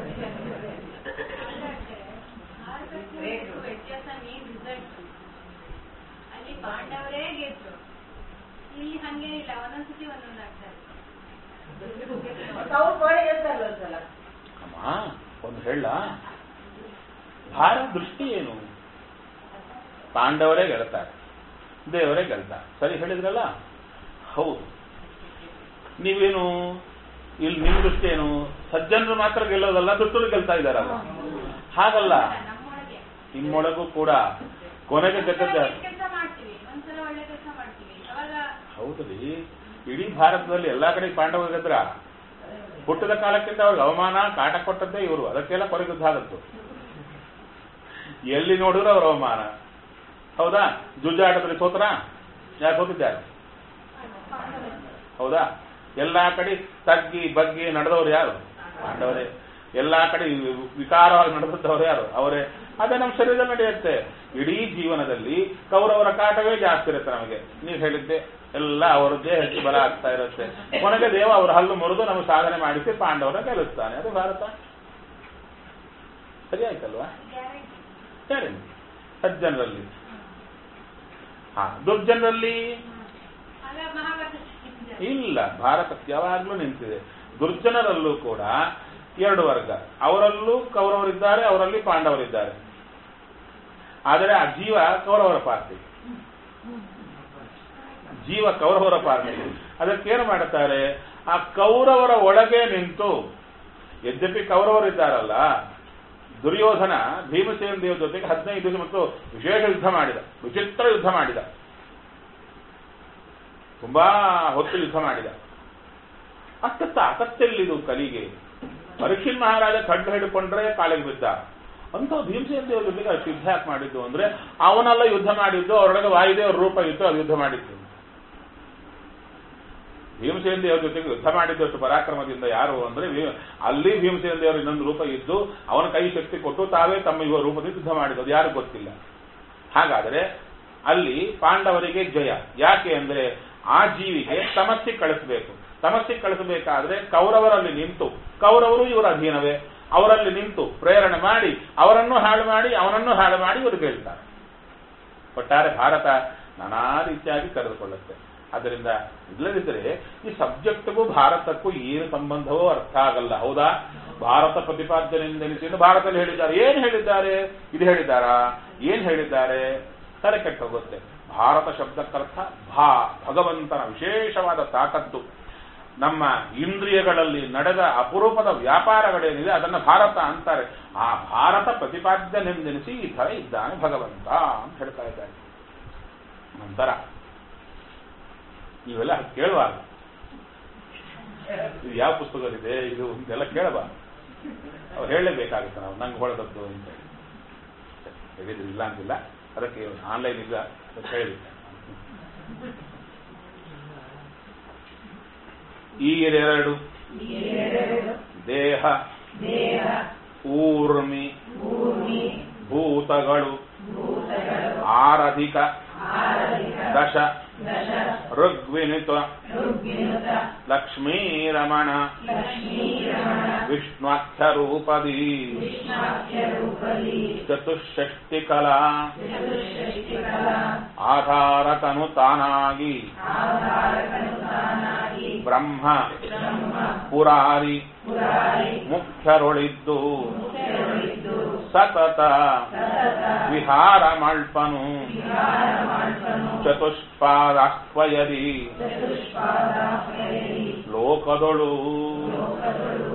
ವ್ಯತ್ಯಾಸ ನೀನ್ ರಿಸಲ್ಟ್ ಅಲ್ಲಿ ಪಾಂಡವರೇ ಗೆದ್ರು ಇಲ್ಲಿ ಹಂಗೇನಿಲ್ಲ ಒಂದೊಂದ್ಸತಿ ಒಂದೊಂದು ಆಗ್ತಾರೆ ಮತ್ತೆ ಅವ್ರು ಮಾಡಿ ಹೇಳ್ತಾರಲ್ಲ ಒಂದ್ಸಲ ಅಮ್ಮ ಒಂದು ಹೇಳ ಭಾರತ ದೃಷ್ಟಿ ಏನು ಪಾಂಡವರೇ ಗೆಲ್ತಾರೆ ದೇವರೇ ಗೆಲ್ತಾರೆ ಸರಿ ಹೇಳಿದ್ರಲ್ಲ ಹೌದು ನೀವೇನು ಇಲ್ಲಿ ನಿಮ್ ದೃಷ್ಟಿ ಏನು ಸಜ್ಜನರು ಮಾತ್ರ ಗೆಲ್ಲೋದಲ್ಲ ದುಷ್ಟರು ಗೆಲ್ತಾ ಇದಾರಲ್ಲ ಹಾಗಲ್ಲ ನಮ್ಮೊಳಗೆ ನಿಮ್ಮೊಳಗೂ ಕೂಡ ಕೊನೆಗೆ ಗೆದ್ದದ್ದ ಕೆಲಸ ಮಾಡ್ತೀವಿ ಒಂದ್ಸಲ ಒಳ್ಳೆ ಕೆಲಸ ಮಾಡ್ತೀವಿ ಅವಾಗ ಹೌದ್ರಿ ಇಡೀ ಭಾರತದಲ್ಲಿ ಎಲ್ಲಾ ಕಡೆ ಪಾಂಡವ ಗೆದ್ರ ಹುಟ್ಟಿದ ಕಾಲಕ್ಕಿಂತ ಅವ್ರಿಗೆ ಅವಮಾನ ಕಾಟ ಕೊಟ್ಟದ್ದೇ ಇವರು ಅದಕ್ಕೆಲ್ಲ ಕೊನೆಗೆ ಯುದ್ಧ ಆಗತ್ತು ಎಲ್ಲಿ ನೋಡಿದ್ರು ಅವ್ರ ಅವಮಾನ ಹೌದಾ ಜುಜ್ಜಾಟದಲ್ಲಿ ಸೋತ್ರ ಯಾಕೆ ಸೋತಿದ್ದಾರೆ ಹೌದಾ ಎಲ್ಲಾ ಕಡೆ ತಗ್ಗಿ ಬಗ್ಗಿ ನಡೆದವ್ರು ಯಾರು ಪಾಂಡವರೇ ಎಲ್ಲಾ ಕಡೆ ವಿಕಾರವಾಗಿ ನಡೆದವ್ರು ಯಾರು ಅವರೇ ಅದೇ ನಮ್ಮ ಶರೀರದಲ್ಲಿ ನಡೆಯುತ್ತೆ ಇಡೀ ಜೀವನದಲ್ಲಿ ಕೌರವರ ಕಾಟವೇ ಜಾಸ್ತಿ ಇರುತ್ತೆ ನಮಗೆ ನೀವು ಹೇಳಿದ್ದೆ ಎಲ್ಲ ಅವರದ್ದೇ ಹೆಚ್ಚು ಬಲ ಆಗ್ತಾ ಇರುತ್ತೆ ಕೊನೆಗೆ ದೇವ ಅವರ ಹಲ್ಲು ಮುರಿದು ನಮಗೆ ಸಾಧನೆ ಮಾಡಿಸಿ ಪಾಂಡವರ ಗೆಲ್ಲಿಸ್ತಾನೆ ಅದು ಭಾರತ ಸರಿ ಆಯ್ತಲ್ವಾ ಸರಿ ಸಜ್ಜನರಲ್ಲಿ ಹಾ ದುರ್ಜನರಲ್ಲಿ ಆಗ ಮಹಾಭಾರತ ಇಲ್ಲ ಭಾರತ ಯಾವಾಗ್ಲೂ ನಿಂತಿದೆ ದುರ್ಜನರಲ್ಲೂ ಕೂಡ ಎರಡು ವರ್ಗ ಅವರಲ್ಲೂ ಕೌರವರಿದ್ದಾರೆ ಅವರಲ್ಲಿ ಪಾಂಡವರಿದ್ದಾರೆ ಆದರೆ ಆ ಜೀವ ಕೌರವರ ಪಾರ್ಟಿ ಜೀವ ಕೌರವರ ಪಾರ್ಟಿ ಅದಕ್ಕೇನು ಮಾಡುತ್ತಾರೆ ಆ ಕೌರವರ ಒಳಗೆ ನಿಂತು ಯದ್ಯಪಿ ಕೌರವರಿದ್ದಾರಲ್ಲ ದುರ್ಯೋಧನ ಭೀಮಸೇನ ದೇವ ಜೊತೆಗೆ ಹದಿನೈದು ದಿವಸ ಮತ್ತು ವಿಶೇಷ ಯುದ್ಧ ಮಾಡಿದ ವಿಚಿತ್ರ ಯುದ್ಧ ಮಾಡಿದ ತುಂಬಾ ಹೊತ್ತು ಯುದ್ಧ ಮಾಡಿದ ಅಷ್ಟ ತಾಕತ್ತೆಲ್ಲಿದು ಕಲಿಗೆ ಪರೀಕ್ಷಿತ್ ಮಹಾರಾಜ ಖಡ್ಗ ಹಿಡ್ಕೊಂಡ್ರೆ ಕಾಲಿಗೆ ಬಿದ್ದ ಅಂತ ಭೀಮಸೇನ ದೇವ್ರ ಜೊತೆಗೆ ಅಷ್ಟು ಯುದ್ಧ ಯಾಕೆ ಮಾಡಿದ್ದು ಅಂದ್ರೆ ಅವನೆಲ್ಲ ಯುದ್ಧ ಮಾಡಿದ್ದು ಅವರೊಳಗೆ ವಾಯುದೇವರ ರೂಪ ಇತ್ತು ಅದು ಯುದ್ಧ ಮಾಡಿದ್ದು ಭೀಮಸೇನ ದೇವರ ಜೊತೆಗೆ ಯುದ್ಧ ಮಾಡಿದ್ದಷ್ಟು ಪರಾಕ್ರಮದಿಂದ ಯಾರು ಅಂದ್ರೆ ಭೀಮ- ಅಲ್ಲಿ ಭೀಮಸೇನ ದೇವರ ಇನ್ನೊಂದು ರೂಪ ಇದ್ದು ಅವನ ಕೈ ಶಕ್ತಿ ಕೊಟ್ಟು ತಾವೇ ತಮ್ಮ ಯುವ ರೂಪದಿಂದ ಯುದ್ಧ ಮಾಡಿದ್ದು ಅದು ಯಾರು ಗೊತ್ತಿಲ್ಲ ಹಾಗಾದರೆ ಅಲ್ಲಿ ಪಾಂಡವರಿಗೆ ಜಯ ಯಾಕೆ ಅಂದ್ರೆ ಆ ಜೀವಿಗೆ ತಮಸ್ಸಿಗೆ ಕಳಿಸಬೇಕು ತಮಸ್ಸಿಗೆ ಕಳಿಸಬೇಕಾದ್ರೆ ಕೌರವರಲ್ಲಿ ನಿಂತು ಕೌರವರು ಇವರ ಅಧೀನವೇ ಅವರಲ್ಲಿ ನಿಂತು ಪ್ರೇರಣೆ ಮಾಡಿ ಅವರನ್ನು ಹಾಳು ಮಾಡಿ ಅವನನ್ನು ಹಾಳು ಮಾಡಿ ಇವರು ಗೆಲ್ತಾರೆ ಒಟ್ಟಾರೆ ಭಾರತ ನಾನಾ ರೀತಿಯಾಗಿ ಕರೆದುಕೊಳ್ಳುತ್ತೆ ಅದರಿಂದ ಇಲ್ಲದಿದ್ದರೆ ಈ ಸಬ್ಜೆಕ್ಟ್ಗೂ ಭಾರತಕ್ಕೂ ಏನು ಸಂಬಂಧವೋ ಅರ್ಥ ಆಗಲ್ಲ ಹೌದಾ ಭಾರತ ಪ್ರತಿಪಾದ್ಯನೆಂದು ಎನಿಸಿದ್ದು ಭಾರತದಲ್ಲಿ ಹೇಳಿದ್ದಾರೆ ಏನ್ ಹೇಳಿದ್ದಾರೆ ಇದು ಹೇಳಿದ್ದಾರಾ ಏನ್ ಹೇಳಿದ್ದಾರೆ ತಲೆ ಕೆಟ್ಟ ಹೋಗುತ್ತೆ ಭಾರತ ಶಬ್ದಕ್ಕರ್ಥ ಭಾ ಭಗವಂತನ ವಿಶೇಷವಾದ ತಾಕತ್ತು ನಮ್ಮ ಇಂದ್ರಿಯಗಳಲ್ಲಿ ನಡೆದ ಅಪರೂಪದ ವ್ಯಾಪಾರಗಳೇನಿದೆ ಅದನ್ನ ಭಾರತ ಅಂತಾರೆ ಆ ಭಾರತ ಪ್ರತಿಪಾದ್ಯನೆಂದೆನಿಸಿ ಈ ತರ ಇದ್ದಾನೆ ಭಗವಂತ ಅಂತ ಹೇಳ್ತಾ ಇದ್ದಾರೆ ನಂತರ ನೀವೆಲ್ಲ ಕೇಳಬಾರ್ದು ಇದು ಯಾವ ಪುಸ್ತಕದಲ್ಲಿದೆ ಇದು ಅಂತೆಲ್ಲ ಕೇಳಬಾರ್ದು ಅವ್ರು ಹೇಳಲೇಬೇಕಾಗುತ್ತೆ ನಾವು ನಂಗೆ ಹೊಳೆದದ್ದು ಅಂತ ಹೇಳಿ ಹೇಳಿದ್ರು ಇಲ್ಲ ಅಂತಿಲ್ಲ ಅದಕ್ಕೆ ಆನ್ಲೈನ್ ಇಲ್ಲ ಅಂತ ಹೇಳಿದ್ದೆ ಈ ಎರಡು ಎರಡು ದೇಹ ದೇಹ ಊರ್ಮಿ ಭೂಮಿ ಭೂತಗಳು ಭೂತಗಳು ಆರಧಿಕ ಆರಧಿಕ ದಶ ದಶ ಋಗ್ವಿನಿತ ಋಗ್ವಿನುತ ಲಕ್ಷ್ಮೀರಮಣ ಲಕ್ಷ್ಮೀರಮಣ ವಿಷ್ಣುಾಖ್ಯರೂಪದಿ ವಿಷ್ಣಾಖ್ಯರೂಪದಿ ಚತುಷ್ಷಷ್ಟಿ ಕಲಾ ಚತುಷ್ಷಷ್ಟಿಕಲ ಆಧಾರಕನು ತಾನಾಗಿ ಆಧಾರಕನು ತಾನಾಗಿ ಬ್ರಹ್ಮ ಬ್ರಹ್ಮ ಪುರಾರಿ ಪುರಾರಿ ಮುಖ್ಯರೊಳಿದ್ದು ಮುಖ್ಯರೊಳಿದ್ದು ಸತತ ಸತತ ವಿಹಾರ ಮಲ್ಪನು ವಿಹಾರ ಮಾಡ್ಪನು ಚತುಷ್ಪಾದಾಕ್ವಯದಿ ಚತುಷ್ಪಾದಾಶ್ರಯದಿ ಲೋಕದೊಳು ಲೋಕದೊಳು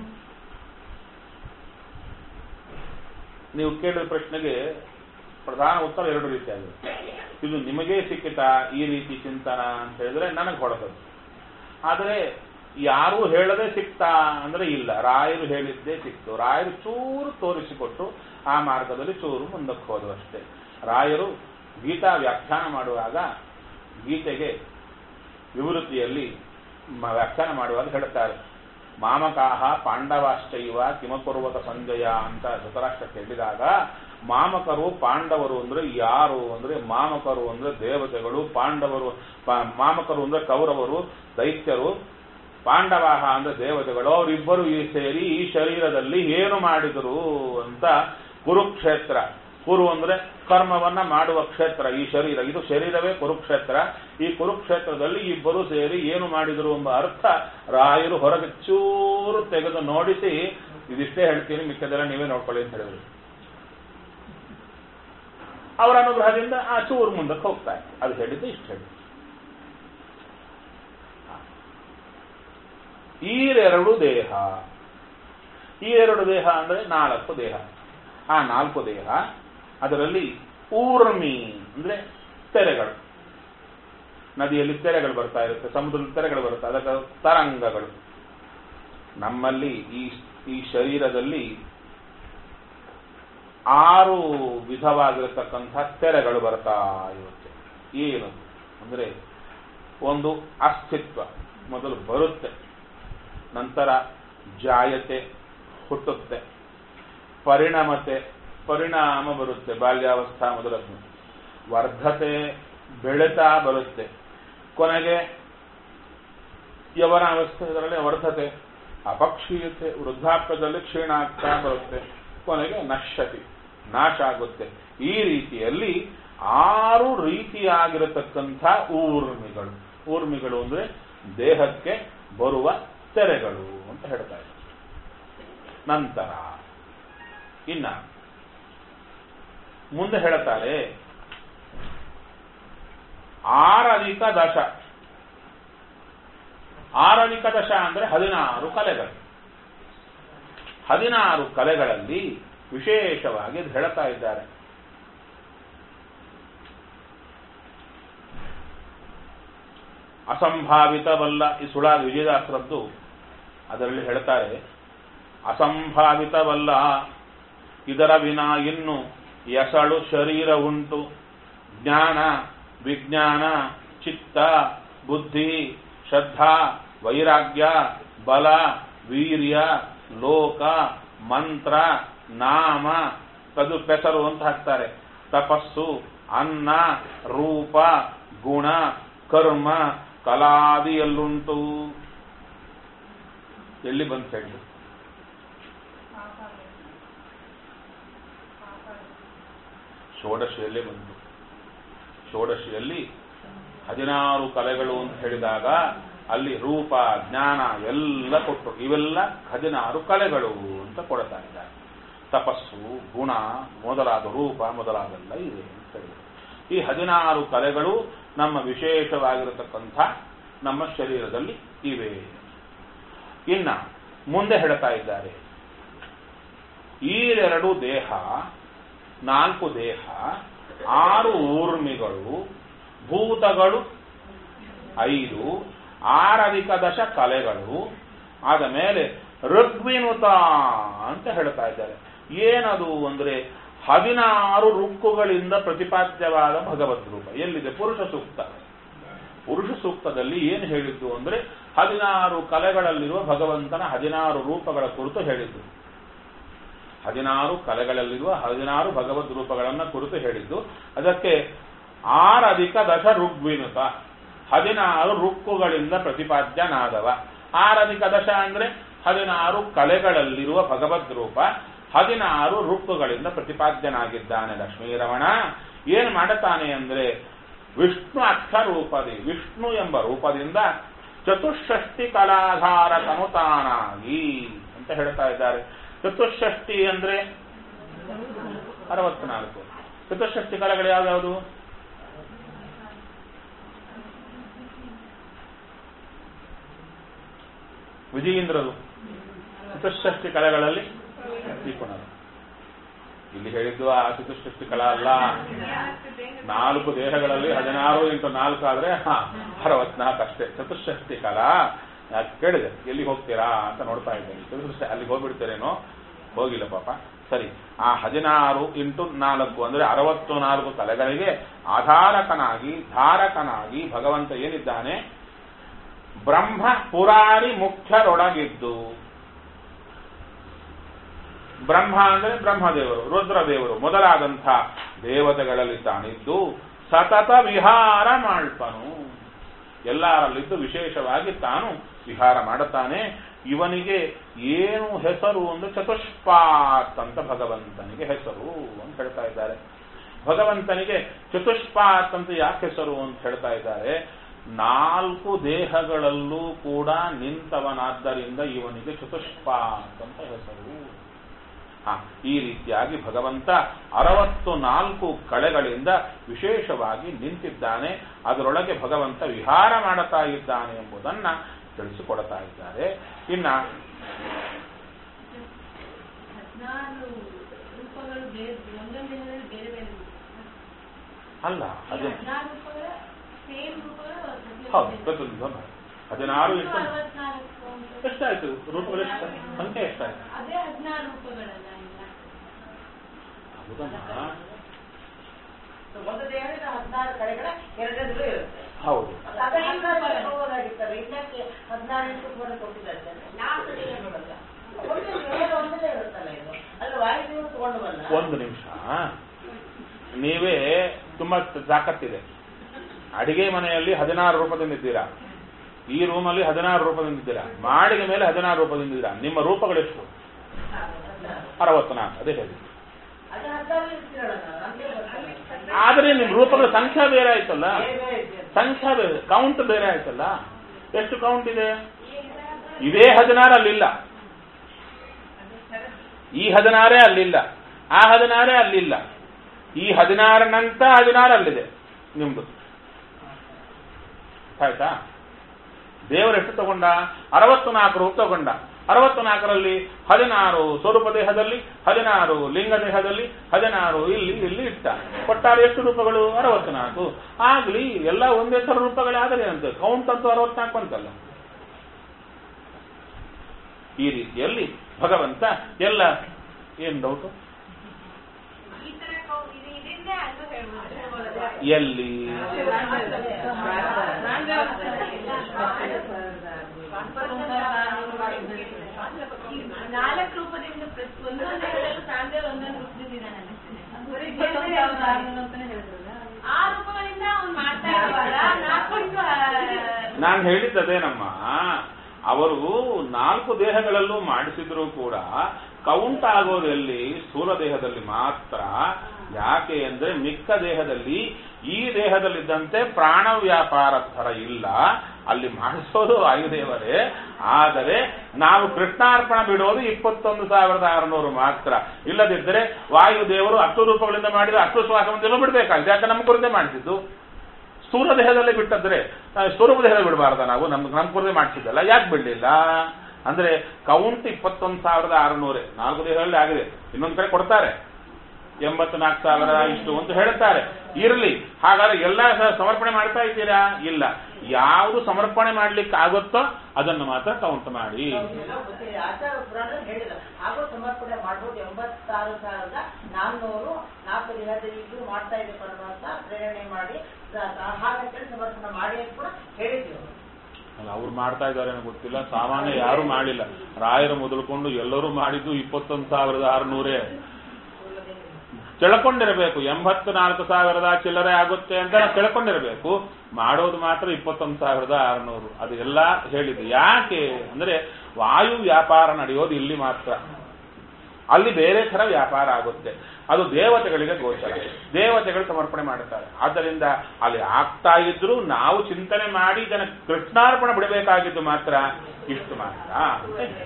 ನೀವು ಕೇಳಿದ ಪ್ರಶ್ನೆಗೆ ಪ್ರಧಾನ ಉತ್ತರ ಎರಡು ರೀತಿಯಾಗಿದೆ ಇದು ನಿಮಗೇ ಸಿಕ್ಕಿತಾ ಈ ರೀತಿ ಚಿಂತನ ಅಂತ ಹೇಳಿದ್ರೆ ನನಗೆ ಹೊಡೆದದ್ದು ಆದರೆ ಯಾರೂ ಹೇಳದೆ ಸಿಕ್ತಾ ಅಂದ್ರೆ ಇಲ್ಲ ರಾಯರು ಹೇಳಿದ್ದೇ ಸಿಕ್ತು ರಾಯರು ಚೂರು ತೋರಿಸಿಕೊಟ್ಟು ಆ ಮಾರ್ಗದಲ್ಲಿ ಚೂರು ಮುಂದಕ್ಕೆ ಹೋದ್ರು ಅಷ್ಟೇ ರಾಯರು ಗೀತಾ ವ್ಯಾಖ್ಯಾನ ಮಾಡುವಾಗ ಗೀತೆಗೆ ವಿವೃತ್ತಿಯಲ್ಲಿ ಮ- ವ್ಯಾಖ್ಯಾನ ಮಾಡುವಾಗ ಹೇಳ್ತಾರೆ ಮಾಮಕಾಹ ಪಾಂಡವಾಶ್ಚೈವ ಕಿಮಪುರ್ವತ ಸಂಜಯ ಅಂತ ಧೃತರಾಷ್ಟ್ರಕ್ಕೆ ಹೇಳಿದಾಗ ಮಾಮಕರು ಪಾಂಡವರು ಅಂದ್ರೆ ಯಾರು ಅಂದ್ರೆ ಮಾಮಕರು ಅಂದ್ರೆ ದೇವತೆಗಳು ಪಾಂಡವರು ಪಾ- ಮಾಮಕರು ಅಂದ್ರೆ ಕೌರವರು ದೈತ್ಯರು ಪಾಂಡವಾಹ ಅಂದ್ರೆ ದೇವತೆಗಳು ಅವರಿಬ್ಬರು ಈ ಸೇರಿ ಈ ಶರೀರದಲ್ಲಿ ಏನು ಮಾಡಿದರು ಅಂತ ಕುರುಕ್ಷೇತ್ರ ಕುರು ಅಂದ್ರೆ ಕರ್ಮವನ್ನ ಮಾಡುವ ಕ್ಷೇತ್ರ ಈ ಶರೀರ ಇದು ಶರೀರವೇ ಕುರುಕ್ಷೇತ್ರ ಈ ಕುರುಕ್ಷೇತ್ರದಲ್ಲಿ ಇಬ್ಬರು ಸೇರಿ ಏನು ಮಾಡಿದರು ಎಂಬ ಅರ್ಥ ರಾಯರು ಹೊರಗೆ ಚೂರು ತೆಗೆದು ನೋಡಿಸಿ ಇದಿಷ್ಟೇ ಹೇಳ್ತೀನಿ ಮಿಕ್ಕದೆಲ್ಲ ನೀವೇ ನೋಡ್ಕೊಳ್ಳಿ ಅಂತ ಹೇಳಿದ್ರು ಅವರ ಅನುಗ್ರಹದಿಂದ ಆ ಚೂರು ಮುಂದಕ್ಕೆ ಹೋಗ್ತಾರೆ ಅದು ಹೇಳಿದ್ದು ಇಷ್ಟು ಹೇಳಿ ಈರೆರಡು ದೇಹ ಈ ಎರಡು ದೇಹ ಅಂದ್ರೆ ನಾಲ್ಕು ದೇಹ ಆ ನಾಲ್ಕು ದೇಹ ಅದರಲ್ಲಿ ಊರ್ಮಿ ಅಂದ್ರೆ ತೆರೆಗಳು ನದಿಯಲ್ಲಿ ತೆರೆಗಳು ಬರ್ತಾ ಇರುತ್ತೆ ಸಮುದ್ರದಲ್ಲಿ ತೆರೆಗಳು ಬರುತ್ತೆ ಅದಕ್ಕೆ ತರಂಗಗಳು ನಮ್ಮಲ್ಲಿ ಈ ಈ ಶರೀರದಲ್ಲಿ ಆರು ವಿಧವಾಗಿರತಕ್ಕಂಥ ತೆರೆಗಳು ಬರ್ತಾ ಇರುತ್ತೆ ಏನು ಅಂದ್ರೆ ಒಂದು ಅಸ್ತಿತ್ವ ಮೊದಲು ಬರುತ್ತೆ ನಂತರ ಜಾಯತೆ ಹುಟ್ಟುತ್ತೆ ಪರಿಣಾಮತೆ ಪರಿಣಾಮ ಬರುತ್ತೆ ಬಾಲ್ಯಾವಸ್ಥಾ ಮೊದಲದ್ದು ವರ್ಧತೆ ಬೆಳೆತಾ ಬರುತ್ತೆ ಕೊನೆಗೆ ಯವನಾವಸ್ಥೆ ಇದರಲ್ಲಿ ವರ್ಧತೆ ಅಪಕ್ಷೀಯತೆ ವೃದ್ಧಾಪ್ಯದಲ್ಲಿ ಕ್ಷೀಣ ಆಗ್ತಾ ಬರುತ್ತೆ ಕೊನೆಗೆ ನಶ್ಯತಿ ನಾಶ ಆಗುತ್ತೆ ಈ ರೀತಿಯಲ್ಲಿ ಆರು ರೀತಿಯಾಗಿರತಕ್ಕಂಥ ಊರ್ಮಿಗಳು ಊರ್ಮಿಗಳು ಅಂದ್ರೆ ದೇಹಕ್ಕೆ ಬರುವ ತೆರೆಗಳು ಅಂತ ಹೇಳ್ತಾ ಇದ್ದಾರೆ ನಂತರ ಇನ್ನ ಮುಂದೆ ಹೇಳ್ತಾರೆ ಆರಧಿಕ ದಶ ಆರಧಿಕ ದಶ ಅಂದ್ರೆ ಹದಿನಾರು ಕಲೆಗಳು ಹದಿನಾರು ಕಲೆಗಳಲ್ಲಿ ವಿಶೇಷವಾಗಿ ಇದು ಹೇಳ್ತಾ ಇದ್ದಾರೆ ಅಸಂಭಾವಿತವಲ್ಲ ಈ ಸುಳಾ ವಿಜಯದಾಸರದ್ದು ಅದರಲ್ಲಿ ಹೇಳ್ತಾರೆ ಅಸಂಭಾವಿತವಲ್ಲ ಇದರ ವಿನ ಇನ್ನು ಎಸಳು ಶರೀರ ಉಂಟು ಜ್ಞಾನ ವಿಜ್ಞಾನ ಚಿತ್ತ ಬುದ್ಧಿ ಶ್ರದ್ಧಾ ವೈರಾಗ್ಯ ಬಲ ವೀರ್ಯ ಲೋಕ ಮಂತ್ರ ನಾಮ ತದು ಪೆಸರು ಅಂತ ಹಾಕ್ತಾರೆ ತಪಸ್ಸು ಅನ್ನ ರೂಪ ಗುಣ ಕರ್ಮ ಕಲಾದಿಯಲ್ಲುಂಟು ಎಲ್ಲಿ ಬಂತು ಹೇಳಿ ಷೋಡಶಿಯಲ್ಲೇ ಬಂತು ಷೋಡಶಿಯಲ್ಲಿ ಹದಿನಾರು ಕಲೆಗಳು ಅಂತ ಹೇಳಿದಾಗ ಅಲ್ಲಿ ರೂಪ ಜ್ಞಾನ ಎಲ್ಲ ಕೊಟ್ಟರು ಇವೆಲ್ಲ ಹದಿನಾರು ಕಲೆಗಳು ಅಂತ ಕೊಡ್ತಾ ಇದ್ದಾರೆ ತಪಸ್ಸು ಗುಣ ಮೊದಲಾದ ರೂಪ ಮೊದಲಾದೆಲ್ಲ ಇದೆ ಅಂತ ಹೇಳಿದರು ಈ ಹದಿನಾರು ಕಲೆಗಳು ನಮ್ಮ ವಿಶೇಷವಾಗಿರತಕ್ಕಂಥ ನಮ್ಮ ಶರೀರದಲ್ಲಿ ಇವೆ ಇನ್ನ ಮುಂದೆ ಹೇಳ್ತಾ ಇದ್ದಾರೆ ಈ ಎರಡು ದೇಹ ನಾಲ್ಕು ದೇಹ ಆರು ಊರ್ಮಿಗಳು ಭೂತಗಳು ಐದು ಆರಧಿಕ ದಶ ಕಲೆಗಳು ಆದ ಮೇಲೆ ಋಗ್ವಿನುತ ಅಂತ ಹೇಳ್ತಾ ಇದ್ದಾರೆ ಏನದು ಅಂದ್ರೆ ಹದಿನಾರು ರುಕ್ಕುಗಳಿಂದ ಪ್ರತಿಪಾದ್ಯವಾದ ಭಗವದ್ ರೂಪ ಎಲ್ಲಿದೆ ಪುರುಷ ಸೂಕ್ತ ಪುರುಷ ಸೂಕ್ತದಲ್ಲಿ ಏನು ಹೇಳಿದ್ದು ಅಂದ್ರೆ ಹದಿನಾರು ಕಲೆಗಳಲ್ಲಿರುವ ಭಗವಂತನ ಹದಿನಾರು ರೂಪಗಳ ಕುರಿತು ಹೇಳಿದ್ದು ಹದಿನಾರು ಕಲೆಗಳಲ್ಲಿರುವ ಹದಿನಾರು ಭಗವದ್ ರೂಪಗಳನ್ನ ಕುರಿತು ಹೇಳಿದ್ದು ಅದಕ್ಕೆ ಆರಧಿಕ ದಶ ಋಗ್ವಿನುತ ಹದಿನಾರು ರುಕ್ಕುಗಳಿಂದ ಪ್ರತಿಪಾದ್ಯನಾದವ ಆರಧಿಕ ದಶ ಅಂದ್ರೆ ಹದಿನಾರು ಕಲೆಗಳಲ್ಲಿರುವ ಭಗವದ್ ರೂಪ ಹದಿನಾರು ರುಕ್ಕುಗಳಿಂದ ಪ್ರತಿಪಾದ್ಯನಾಗಿದ್ದಾನೆ ಲಕ್ಷ್ಮೀರಮಣ ಏನು ಮಾಡುತ್ತಾನೆ ಅಂದ್ರೆ ವಿಷ್ಣು ಅಕ್ಷ ರೂಪದಿ ವಿಷ್ಣು ಎಂಬ ರೂಪದಿಂದ ಚತುಷ್ಷಷ್ಟಿ ಕಲಾಧಾರ ತನುತಾನಾಗಿ ಅಂತ ಹೇಳ್ತಾ ಇದ್ದಾರೆ ಚತುಷ್ಷಷ್ಟಿ ಅಂದ್ರೆ ಅರವತ್ನಾಲ್ಕು ಚತುಷ್ಷಷ್ಟಿ ಕಲೆಗಳು ಯಾವ್ಯಾವುದು ವಿಜಯೇಂದ್ರರು ಚತುಷ್ಷಷ್ಟಿ ಕಲೆಗಳಲ್ಲಿ ತ್ರಿಕೋಣರು ಇಲ್ಲಿ ಹೇಳಿದ್ದು ಆ ಚತುಷ್ಷಷ್ಟಿ ಕಲಾ ಅಲ್ಲ ನಾಲ್ಕು ದೇಹಗಳಲ್ಲಿ ಹದಿನಾರು ಇಂಟು ನಾಲ್ಕು ಆದ್ರೆ ಹಾ ಅರವತ್ನಾಲ್ಕು ಅಷ್ಟೇ ಚತುಷ್ಷಷ್ಟಿ ಕಲಾ ಯಾಕೆ ಕೇಳಿದೆ ಎಲ್ಲಿ ಹೋಗ್ತೀರಾ ಅಂತ ನೋಡ್ತಾ ಇದ್ದೇನೆ ಚತುಷ್ಷಷ್ಟಿ ಅಲ್ಲಿಗೆ ಹೋಗ್ಬಿಡ್ತೀರೇನೋ ಹೋಗಿಲ್ಲ ಪಾಪ ಸರಿ ಆ ಹದಿನಾರು ಇಂಟು ನಾಲ್ಕು ಅಂದ್ರೆ ಅರವತ್ತು ನಾಲ್ಕು ಕಲೆಗಳಿಗೆ ಆಧಾರಕನಾಗಿ ಧಾರಕನಾಗಿ ಭಗವಂತ ಏನಿದ್ದಾನೆ ಬ್ರಹ್ಮ ಪುರಾರಿ ಮುಖ್ಯರೊಳಗಿದ್ದು ಬ್ರಹ್ಮ ಅಂದ್ರೆ ಬ್ರಹ್ಮದೇವರು ರುದ್ರದೇವರು ಮೊದಲಾದಂಥ ದೇವತೆಗಳಲ್ಲಿ ತಾನಿದ್ದು ಸತತ ವಿಹಾರ ಮಾಡ್ಪನು ಎಲ್ಲರಲ್ಲಿದ್ದು ವಿಶೇಷವಾಗಿ ತಾನು ವಿಹಾರ ಮಾಡುತ್ತಾನೆ ಇವನಿಗೆ ಏನು ಹೆಸರು ಅಂದ್ರೆ ಚತುಷ್ಪಾತ್ ಅಂತ ಭಗವಂತನಿಗೆ ಹೆಸರು ಅಂತ ಹೇಳ್ತಾ ಇದ್ದಾರೆ ಭಗವಂತನಿಗೆ ಚತುಷ್ಪಾತ್ ಅಂತ ಯಾಕೆ ಹೆಸರು ಅಂತ ಹೇಳ್ತಾ ಇದ್ದಾರೆ ನಾಲ್ಕು ದೇಹಗಳಲ್ಲೂ ಕೂಡ ನಿಂತವನಾದ್ದರಿಂದ ಇವನಿಗೆ ಚತುಷ್ಪಾತ್ ಅಂತ ಹೆಸರು ಹ ಈ ರೀತಿಯಾಗಿ ಭಗವಂತ ಅರವತ್ತು ನಾಲ್ಕು ಕಳೆಗಳಿಂದ ವಿಶೇಷವಾಗಿ ನಿಂತಿದ್ದಾನೆ ಅದರೊಳಗೆ ಭಗವಂತ ವಿಹಾರ ಮಾಡುತ್ತಾ ಇದ್ದಾನೆ ಎಂಬುದನ್ನ ತಿಳಿಸಿಕೊಡ್ತಾ ಇದ್ದಾರೆ ಇನ್ನ ಹದಿನಾರು ರೂಪಗಳು ಬೇರೆ ಒಂದೊಂದು ದಿನದಲ್ಲಿ ಬೇರೆ ಬೇರೆ ರೂಪ. ಅಲ್ಲ ಈ ಅದೇ ಹದಿನಾರು ರೂಪಗಳ ಸೇಮ್ ರೂಪಗಳು ಪ್ರತಿಯೊಂದು ಹೌದು ದಿನ. ಪ್ರತಿಯೊಂದು ಹದಿನಾರು ಇದು ಇಟ್ಟು ಅರವತ್ನಾಲ್ಕು ಅಂತ. ಎಷ್ಟಾಯ್ತು ರೂಪಗಳು ಎಷ್ಟು ಸಂಖ್ಯೆ ಎಷ್ಟಾಯ್ತು ಅದೇ ಹದಿನಾರು ರೂಪಗಳಲ್ಲ ಇಲ್ಲ ಹೌದಮ್ಮ ಒಂದು ದೇಹದ ಹದಿನಾರು ಕಡೆಗಳ ಎರಡರಲ್ಲೂ ಇರುತ್ತೆ ಹೌದು ಅದೇ ಹದಿನಾರು ಹೋಗೋದಾಗಿತ್ತಲ್ಲ ಇನ್ನಕ್ಕೆ ಹದಿನಾರು ಇಂಟು ಕೂಡ ಕೊಟ್ಟಿದ್ದಾರೆ ನಾಲ್ಕು ದೇಹಗಳಲ್ಲ ಒಂದು ದೇಹ ಒಂದೇ ಇರುತ್ತಲ್ಲ ಇದು ಅಲ್ಲಿ ವಾಯುದೇವರು ತಗೊಂಡು ಬಂದ ಒಂದು ನಿಮಿಷ ನೀವೇ ತುಂಬಾ ತಾಕತ್ತಿದೆ ಅಡಿಗೆ ಮನೆಯಲ್ಲಿ ಹದಿನಾರು ರೂಪದಿಂದಿದ್ದೀರಾ ಈ ರೂಮಲ್ಲಿ ಹದಿನಾರು ರೂಪದಿಂದಿದ್ದೀರಾ ಮಾಡಿಗೆ ಮೇಲೆ ಹದಿನಾರು ರೂಪದಿಂದಿದ್ದೀರಾ ನಿಮ್ಮ ರೂಪಗಳೆಷ್ಟು ಅರವತ್ನಾಲ್ಕು ಅದೇ ಹೇಳಿ ಅದು ಹದಿನಾರು ಇರ್ತೀರಲ್ಲ ನಾವು, ನಮ್ಗೆ ಗೊತ್ತಲ್ಲ. ಆದ್ರೆ ನಿಮ್ ರೂಪಗಳ ಸಂಖ್ಯೆ ಬೇರೆ ಆಯ್ತಲ್ಲ ಬೇರೆ ಬೇರೆ ಇದೆ. ಸಂಖ್ಯೆ ಬೇರೆ ಕೌಂಟ್ ಬೇರೆ ಆಯ್ತಲ್ಲ ಎಷ್ಟು ಕೌಂಟ್ ಇದೆ ಇದೇ ಹದಿನಾರು ಅಲ್ಲಿಲ್ಲ ಈ ಹದಿನಾರೇ ಅಲ್ಲಿಲ್ಲ ಆ ಹದಿನಾರೇ ಅಲ್ಲಿಲ್ಲ ಈ ಹದಿನಾರನಂತ ಹದಿನಾರು ಅಲ್ಲಿದೆ ನಿಮ್ದು ಆಯ್ತಾ ದೇವರೆಷ್ಟು ತಗೊಂಡ ಅರವತ್ತು ನಾಲ್ಕು ರೂಪ ತಗೊಂಡ ಅರವತ್ತು ನಾಲ್ಕರಲ್ಲಿ ಹದಿನಾರು ಸ್ವರೂಪ ದೇಹದಲ್ಲಿ ಹದಿನಾರು ಲಿಂಗ ದೇಹದಲ್ಲಿ ಹದಿನಾರು ಇಲ್ಲಿ ಇಲ್ಲಿ ಇಟ್ಟ ಒಟ್ಟಾರೆ ಎಷ್ಟು ರೂಪಗಳು ಅರವತ್ತು ನಾಲ್ಕು ಆಗ್ಲಿ ಎಲ್ಲ ಒಂದೇ ಥರ ರೂಪಗಳೇ ಆದರೆ ಅಂತ ಕೌಂಟ್ ಅಂತೂ ಅರವತ್ನಾಲ್ಕು ಅಂತಲ್ಲ ಈ ರೀತಿಯಲ್ಲಿ ಭಗವಂತ ಎಲ್ಲ ಏನ್ ಡೌಟು ಈ ತರ ಕೌ- ಇದು ಇದನ್ನೇ ಅಲ್ಲೂ ಹೇಳ್ಬೋದು ಎಲ್ಲಿ ಈ ನಾಲ್ಕು ರೂಪದಿಂದ ಪ್ರತಿ ಒಂದೊಂದು ದೇಹದಲ್ಲೂ ತಾಂದೇ ಒಂದೊಂದು ರೂಪದಿಂದಿದ್ದಾನೆ ಆ ರೂಪಗಳಿಂದ ಅವ್ನು ಮಾಡ್ತಾ ಇದ್ದೀವಲ್ಲ ನಾಲ್ಕು ನಾನು ಹೇಳಿದ್ದದೇನಮ್ಮ ಅವರು ನಾಲ್ಕು ದೇಹಗಳಲ್ಲೂ ಮಾಡಿಸಿದ್ರು ಕೂಡ ಕೌಂಟ್ ಆಗೋದೆಲ್ಲಿ ಸ್ಥೂಲ ದೇಹದಲ್ಲಿ ಮಾತ್ರ ಯಾಕೆ ಅಂದ್ರೆ ಮಿಕ್ಕ ದೇಹದಲ್ಲಿ ಈ ದೇಹದಲ್ಲಿದ್ದಂತೆ ಪ್ರಾಣ ವ್ಯಾಪಾರ ಥರ ಇಲ್ಲ ಅಲ್ಲಿ ಮಾಡಿಸೋದು ವಾಯುದೇವರೇ ಆದರೆ ನಾವು ಕೃಷ್ಣಾರ್ಪಣ ಬಿಡೋದು ಇಪ್ಪತ್ತೊಂದು ಸಾವಿರದ ಆರುನೂರು ಮಾತ್ರ ಇಲ್ಲದಿದ್ದರೆ ವಾಯುದೇವರು ಹತ್ತು ರೂಪಗಳಿಂದ ಮಾಡಿದ ಹತ್ತು ಶ್ವಾಸವಂತೆಲ್ಲ ಬಿಡಬೇಕಾಗಿದೆ ಯಾಕೆ ನಮ್ಮ ಕುರಿತೇ ಮಾಡಿಸಿದ್ದು ಸ್ಥೂಲ ದೇಹದಲ್ಲಿ ಬಿಟ್ಟದ್ರೆ ಆ, ಸ್ವರೂಪ ದೇಹದಲ್ಲಿ ಬಿಡಬಾರ್ದ ನಾವು ನಮ್ ನಮ್ಮ ಕುರಿತೇ ಮಾಡಿಸಿದ್ದಲ್ಲ ಯಾಕೆ ಬಿಡಲಿಲ್ಲ ಅಂದ್ರೆ ಕೌಂಟ್ ಇಪ್ಪತ್ತೊಂದು ಸಾವಿರದ ಆರುನೂರೇ ನಾಲ್ಕು ದೇಹಗಳಲ್ಲಿ ಆಗಿದೆ ಇನ್ನೊಂದ್ ಕಡೆ ಕೊಡ್ತಾರೆ ಎಂಬತ್ತು ನಾಲ್ಕು ಸಾವಿರ ಇಷ್ಟು ಅಂತ ಹೇಳ್ತಾರೆ ಇರಲಿ ಹಾಗಾದ್ರೆ ಎಲ್ಲ ಸ- ಸಮರ್ಪಣೆ ಮಾಡ್ತಾ ಇದ್ದೀರಾ ಇಲ್ಲ ಯಾವುದು ಸಮರ್ಪಣೆ ಮಾಡ್ಲಿಕ್ಕೆ ಆಗುತ್ತೋ ಅದನ್ನು ಮಾತ್ರ ಕೌಂಟ್ ಮಾಡಿ ಕೆಲವು ಮತ್ತೆ ಆಚಾರ ಪುರಾಣದಲ್ಲಿ ಹೇಳಿಲ್ಲ ಹಾಗೂ ಸಮರ್ಪಣೆ ಮಾಡ್ಬೋದು ಎಂಬತ್ತಾರು ಸಾವಿರದ ನಾನ್ನೂರು ನಾಲ್ಕು ದೇಹದಲ್ಲಿ ಇದು ಮಾಡ್ತಾ ಇದೆ ಪರಮಾತ್ಮ ಪ್ರೇರಣೆ ಮಾಡಿ ಸ- ಸ- ಹಾಗಂತೇಳಿ ಸಮರ್ಪಣೆ ಮಾಡಿ ಅಂತ ಕೂಡ ಹೇಳಿದ್ವಿ ಅವರು. ಅಲ್ಲ ಅವ್ರು ಮಾಡ್ತಾ ಇದ್ದಾರೆ ಗೊತ್ತಿಲ್ಲ ಸಾಮಾನ್ಯ ಯಾರು ಮಾಡಿಲ್ಲ ರಾಯರು ಮೊದಲುಕೊಂಡು ಎಲ್ಲರೂ ಮಾಡಿದ್ದು ಇಪ್ಪತ್ತೊಂದು ಸಾವಿರದ ಆರುನೂರೇ ತಿಳ್ಕೊಂಡಿರಬೇಕು ಎಂಬತ್ತು ನಾಲ್ಕು ಸಾವಿರದ ಚಿಲ್ಲರೆ ಆಗುತ್ತೆ ಅಂತ ನಾವು ತಿಳ್ಕೊಂಡಿರಬೇಕು ಮಾಡೋದು ಮಾತ್ರ ಇಪ್ಪತ್ತೊಂದು ಸಾವಿರದ ಆರುನೂರು ಅದು ಎಲ್ಲ ಹೇಳಿದ್ದು ಯಾಕೆ ಅಂದ್ರೆ ವಾಯು ವ್ಯಾಪಾರ ನಡೆಯೋದು ಇಲ್ಲಿ ಮಾತ್ರ ಅಲ್ಲಿ ಬೇರೆ ತರ ವ್ಯಾಪಾರ ಆಗುತ್ತೆ ಅದು ದೇವತೆಗಳಿಗೆ ಗೋಚರ ದೇವತೆಗಳು ಸಮರ್ಪಣೆ ಮಾಡುತ್ತಾರೆ ಆದ್ದರಿಂದ ಅಲ್ಲಿ ಆಗ್ತಾ ಇದ್ರು ನಾವು ಚಿಂತನೆ ಮಾಡಿ ಇದನ್ನ ಕೃಷ್ಣಾರ್ಪಣೆ ಬಿಡಬೇಕಾಗಿದ್ದು ಮಾತ್ರ ಇಷ್ಟು ಮಾತ್ರ ಅಂತ ಹೇಳಿ.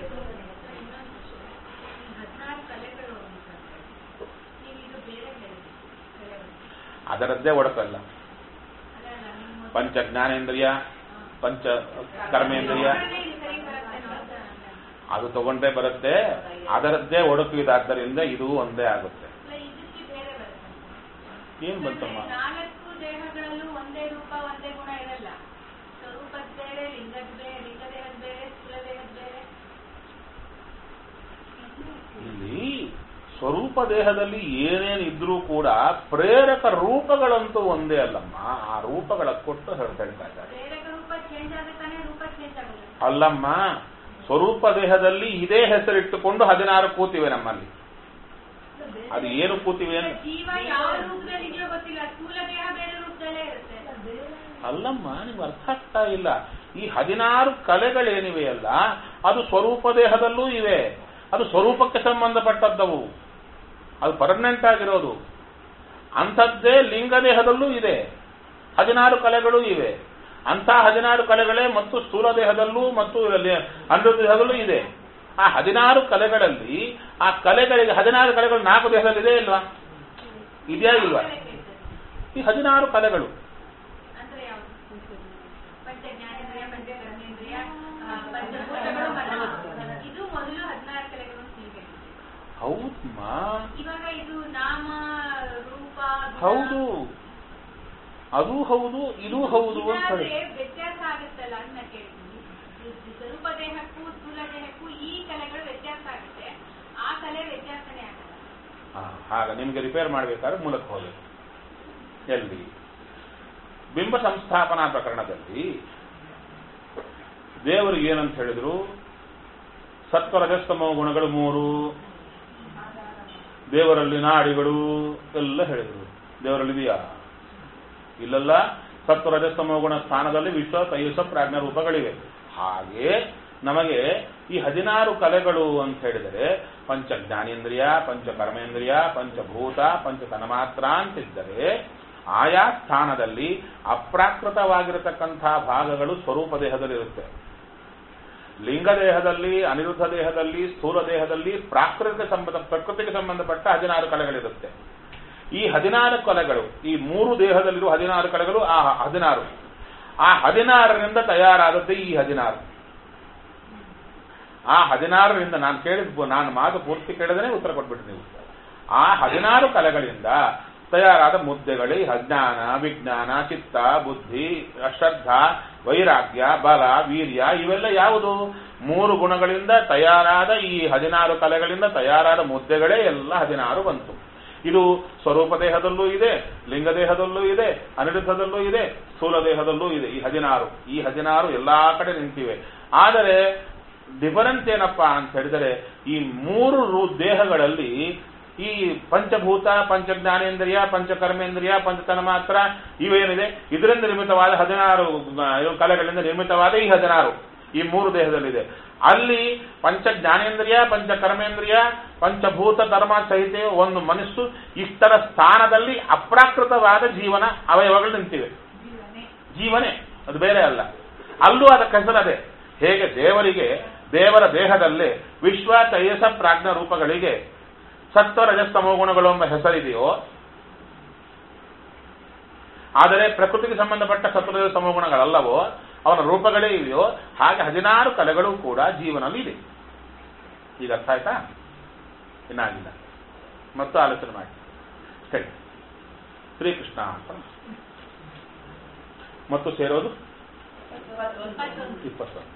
ಹದಿನಾರು ಕಲೆಗಳು ಉಂಟಂತೆ. ನೀವು ಇದು ಬೇರೆ ಹೇಳಿದ್ರಿ ಕಲೆಗಳು. ಅದರದ್ದೇ ಒಡಕಲ್ಲ ಅಲ್ಲ, ಅಲ್ಲ, ನಿಮ್ಮ ಪಂಚ ಜ್ಞಾನೇಂದ್ರಿಯ ಪಂಚ ಕರ್ಮೇಂದ್ರಿಯ ಒಳಗಡೆ ಇದು ಸರಿ ಬರುತ್ತೇನೋ ಅಂತ ನಾನು- ಅದು ತಗೊಂಡ್ರೆ ಬರುತ್ತೆ ಅದರದ್ದೇ ಒಡಕು ಇದಾದ್ದರಿಂದ ಇದು ಒಂದೇ ಆಗುತ್ತೆ ಅಲ್ಲ, ಇದಕ್ಕೆ ಬೇರೆ ಬರುತ್ತೆ ಏನ್ ಬಂತಮ್ಮ ನಾಲ್ಕು ದೇಹಗಳಲ್ಲೂ ಒಂದೇ ರೂಪ ಒಂದೇ ಗುಣ ಇರಲ್ಲ ಸ್ವರೂಪದ ಬೇರೆ ಲಿಂಗದ ಬೇರೆ ಲಿಂಗ ದೇಹದ ಬೇರೆ ಸ್ಥೂಲ ದೇಹದ ಬೇರೆ ಇಲ್ಲಿ ಸ್ವರೂಪ ದೇಹದಲ್ಲಿ ಏನೇನು ಇದ್ರೂ ಕೂಡ ಪ್ರೇರಕ ರೂಪಗಳಂತೂ ಒಂದೇ ಅಲ್ಲಮ್ಮ ಆ ರೂಪಗಳ ಕೊಟ್ಟು ಹೇಳ್ತಾ ಇದ್ದಾರೆ ಬೇರೆ ರೂಪ ಚೇಂಜ್ ಆಗುತ್ತಾನೆ ರೂಪ ಚೇಂಜ್ ಆಗಲ್ಲ ಅಲ್ಲಮ್ಮ ಸ್ವರೂಪ ದೇಹದಲ್ಲಿ ಇದೇ ಹೆಸರಿಟ್ಟುಕೊಂಡು ಹದಿನಾರು ಕೂತಿವೆ ನಮ್ಮಲ್ಲಿ ಅದು ಏನು ಕೂತಿವೆ ಅಂತ ಜೀವ ಯಾವ ರೂಪದಲ್ಲಿ ಇದೆಯೋ ಗೊತ್ತಿಲ್ಲ ಸ್ಥೂಲ ದೇಹ ಬೇರೆ ರೂಪದಲ್ಲೇ ಇರುತ್ತೆ ಅಲ್ಲಮ್ಮ ನಿಮ್ಗೆ ಅರ್ಥ ಆಗ್ತಾ ಇಲ್ಲ ಈ ಹದಿನಾರು ಕಲೆಗಳೇನಿವೆಯಲ್ಲ ಅದು ಸ್ವರೂಪ ದೇಹದಲ್ಲೂ ಇವೆ ಅದು ಸ್ವರೂಪಕ್ಕೆ ಸಂಬಂಧಪಟ್ಟದ್ದವು ಅದು ಪರ್ಮನೆಂಟ್ ಆಗಿರೋದು ಅಂಥದ್ದೇ ಲಿಂಗ ದೇಹದಲ್ಲೂ ಇದೆ ಹದಿನಾರು ಕಲೆಗಳು ಇವೆ ಅಂಥ ಹದಿನಾರು ಕಲೆಗಳೇ ಮತ್ತು ಸ್ಥೂಲ ದೇಹದಲ್ಲೂ ಮತ್ತು ಅಂಡ ದೇಹದಲ್ಲೂ ಇದೆ ಆ ಹದಿನಾರು ಕಲೆಗಳಲ್ಲಿ ಆ ಕಲೆಗಳಿಗೆ ಹದಿನಾರು ಕಲೆಗಳು ನಾಲ್ಕು ದೇಹದಲ್ಲಿದೆ ಇಲ್ವಾ ಇದೆಯಾ ಇಲ್ವಾ ಈ ಹದಿನಾರು ಕಲೆಗಳು ಅಂದ್ರೆ ಯಾವುದು ಪಂಚ ಜ್ಞಾನೇಂದ್ರಿಯ ಪಂಚ ಕರ್ಮೇಂದ್ರಿಯ ಆ, ಪಂಚಭೂತಗಳು ಮನಸ್ಸು. ಇದು ಮೊದಲು ಹದಿನಾರು ಕಲೆಗಳು ಅಂತ ನೀವು ಹೇಳಿದ್ರಿ. ಹೌದಮ್ಮ ಇವಾಗ ಇದು ನಾಮ ರೂಪ ಗುಣ, ಹೌದು ಅದು ಹೌದು ಇದು ಹೌದು ಅಂತ ಹೇಳಿ ಇದಾದ್ರೆ ವ್ಯತ್ಯಾಸ ಆಗುತ್ತಲ್ಲ ಅಂತ ನಾನು ಕೇಳ್ತೀನಿ ಇದು ಸ್ವರೂಪ ದೇಹಕ್ಕೂ ಸ್ಥೂಲ ದೇಹಕ್ಕೂ ಈ ಕಲೆಗಳು ವ್ಯತ್ಯಾಸ ಆಗುತ್ತೆ ಆ ಕಲೆ ವ್ಯತ್ಯಾಸನೇ ಆಗಲ್ಲ ಹಾ, ಆಗ ನಿಮ್ಗೆ ರಿಪೇರ್ ಮಾಡ್ಬೇಕಾದ್ರೆ ಮೂಲಕ್ಕೆ ಹೋಗಬೇಕು ಎಲ್ಲಿ ಬಿಂಬ ಸಂಸ್ಥಾಪನಾ ಪ್ರಕರಣದಲ್ಲಿ ದೇವರು ಏನಂತ ಹೇಳಿದ್ರು ಸತ್ವ ರಜಸ್ತಮೋ ಗುಣಗಳು ಮೂರು ದೇವರಲ್ಲಿ ನಾಡಿಗಳು ಎಲ್ಲ ಹೇಳಿದ್ರು ದೇವರಲ್ಲಿದೆಯಾ ಇಲ್ಲಲ್ಲ ಸತ್ವ ರಜಸ್ತಮೋ ಗುಣ ಸ್ಥಾನದಲ್ಲಿ ವಿಶ್ವ ತೈಸ ಪ್ರಾಜ್ಞ ರೂಪಗಳಿವೆ ಹಾಗೆ ನಮಗೆ ಈ ಹದಿನಾರು ಕಲೆಗಳು ಅಂತ ಹೇಳಿದರೆ ಪಂಚ ಜ್ಞಾನೇಂದ್ರಿಯ ಪಂಚ ಕರ್ಮೇಂದ್ರಿಯ ಪಂಚಭೂತ ಪಂಚ ತನ್ಮಾತ್ರ ಅಂತಿದ್ದರೆ ಆಯಾ ಸ್ಥಾನದಲ್ಲಿ ಅಪ್ರಾಕೃತವಾಗಿರತಕ್ಕಂಥ ಭಾಗಗಳು ಸ್ವರೂಪ ದೇಹದಲ್ಲಿರುತ್ತೆ ಲಿಂಗ ದೇಹದಲ್ಲಿ ಅನಿರುದ್ಧ ದೇಹದಲ್ಲಿ ಸ್ಥೂಲ ದೇಹದಲ್ಲಿ ಪ್ರಾಕೃತಿಕ ಸಂಬಂಧ ಪ್ರಕೃತಿಗೆ ಸಂಬಂಧಪಟ್ಟ ಹದಿನಾರು ಕಲೆಗಳಿರುತ್ತೆ ಈ ಹದಿನಾರು ಕಲೆಗಳು ಈ ಮೂರು ದೇಹದಲ್ಲಿರುವ ಹದಿನಾರು ಕಲೆಗಳು ಆ ಹದಿನಾರು ಆ ಹದಿನಾರರಿಂದ ತಯಾರಾದದ್ದು ಈ ಹದಿನಾರು ಆ ಹದಿನಾರರಿಂದ ನಾನು ಕೇಳಿದ ನಾನು ಮಾತು ಪೂರ್ತಿ ಕೇಳಿದ್ರೆ ಉತ್ತರ ಕೊಟ್ಬಿಟ್ರಿ ನೀವು ಆ ಹದಿನಾರು ಕಲೆಗಳಿಂದ ತಯಾರಾದ ಮುದ್ದೆಗಳೇ ಅಜ್ಞಾನ ವಿಜ್ಞಾನ ಚಿತ್ತ ಬುದ್ಧಿ ಶ್ರದ್ಧಾ ವೈರಾಗ್ಯ ಬಲ ವೀರ್ಯ ಇವೆಲ್ಲ ಯಾವುದು ಮೂರು ಗುಣಗಳಿಂದ ತಯಾರಾದ ಈ ಹದಿನಾರು ಕಲೆಗಳಿಂದ ತಯಾರಾದ ಮುದ್ದೆಗಳೇ ಎಲ್ಲ ಹದಿನಾರು ಬಂತು ಇದು ಸ್ವರೂಪ ದೇಹದಲ್ಲೂ ಇದೆ ಲಿಂಗ ದೇಹದಲ್ಲೂ ಇದೆ ಅನಿರುದ್ಧದಲ್ಲೂ ಇದೆ ಸ್ಥೂಲ ದೇಹದಲ್ಲೂ ಇದೆ ಈ ಹದಿನಾರು ಈ ಹದಿನಾರು ಎಲ್ಲಾ ಕಡೆ ನಿಂತಿವೆ ಆದರೆ ಡಿಫರೆನ್ಸ್ ಏನಪ್ಪಾ ಅಂತ ಹೇಳಿದರೆ ಈ ಮೂರು ರು- ದೇಹಗಳಲ್ಲಿ ಈ ಪಂಚಭೂತ ಪಂಚ ಜ್ಞಾನೇಂದ್ರಿಯ ಪಂಚ ಕರ್ಮೇಂದ್ರಿಯ ಪಂಚತನ ಮಾತ್ರ ಇವೇನಿದೆ ಇದರಿಂದ ನಿರ್ಮಿತವಾದ ಹದಿನಾರು ಆ, ಇವು ಕಲೆಗಳಿಂದ ನಿರ್ಮಿತವಾದ ಈ ಹದಿನಾರು ಈ ಮೂರು ದೇಹದಲ್ಲಿದೆ ಅಲ್ಲಿ ಪಂಚ ಜ್ಞಾನೇಂದ್ರಿಯ ಪಂಚ ಕರ್ಮೇಂದ್ರಿಯ ಪಂಚಭೂತ ಧರ್ಮ ಸಹಿತ ಒಂದು ಮನಸ್ಸು ಇಷ್ಟರ ಸ್ಥಾನದಲ್ಲಿ ಅಪ್ರಾಕೃತವಾದ ಜೀವನ ಅವಯವಗಳು ನಿಂತಿವೆ ಜೀವನೇ ಜೀವನೇ ಅದು ಬೇರೆ ಅಲ್ಲ ಅಲ್ಲೂ ಅದಕ್ಕೆ ಹೆಸರದೆ ಹೇಗೆ ದೇವರಿಗೆ ದೇವರ ದೇಹದಲ್ಲಿ ವಿಶ್ವ ತೈಯಸ ಪ್ರಾಜ್ಞ ರೂಪಗಳಿಗೆ ಸತ್ವ ರಜಸ್ತಮೋ ಗುಣಗಳು ಎಂಬ ಹೆಸರಿದೆಯೋ ಆದರೆ ಪ್ರಕೃತಿಗೆ ಸಂಬಂಧಪಟ್ಟ ಸತ್ವರಜ ತಮೋ ಗುಣಗಳಲ್ಲವೋ ಅವನ ರೂಪಗಳೇ ಇವೆಯೋ ಹಾಗೆ ಹದಿನಾರು ಕಲೆಗಳು ಕೂಡ ಜೀವನಲ್ಲಿ ಇದೆ ಈಗ ಅರ್ಥ ಆಯ್ತಾ ಇನ್ನಾಗಿಲ್ಲ ಮತ್ತು ಆಲೋಚನೆ ಮಾಡಿ ಸರಿ ಶ್ರೀಕೃಷ್ಣ ಅಂತ ಮತ್ತು ಸೇರೋದು ಇಪ್ಪತ್ತೊಂದು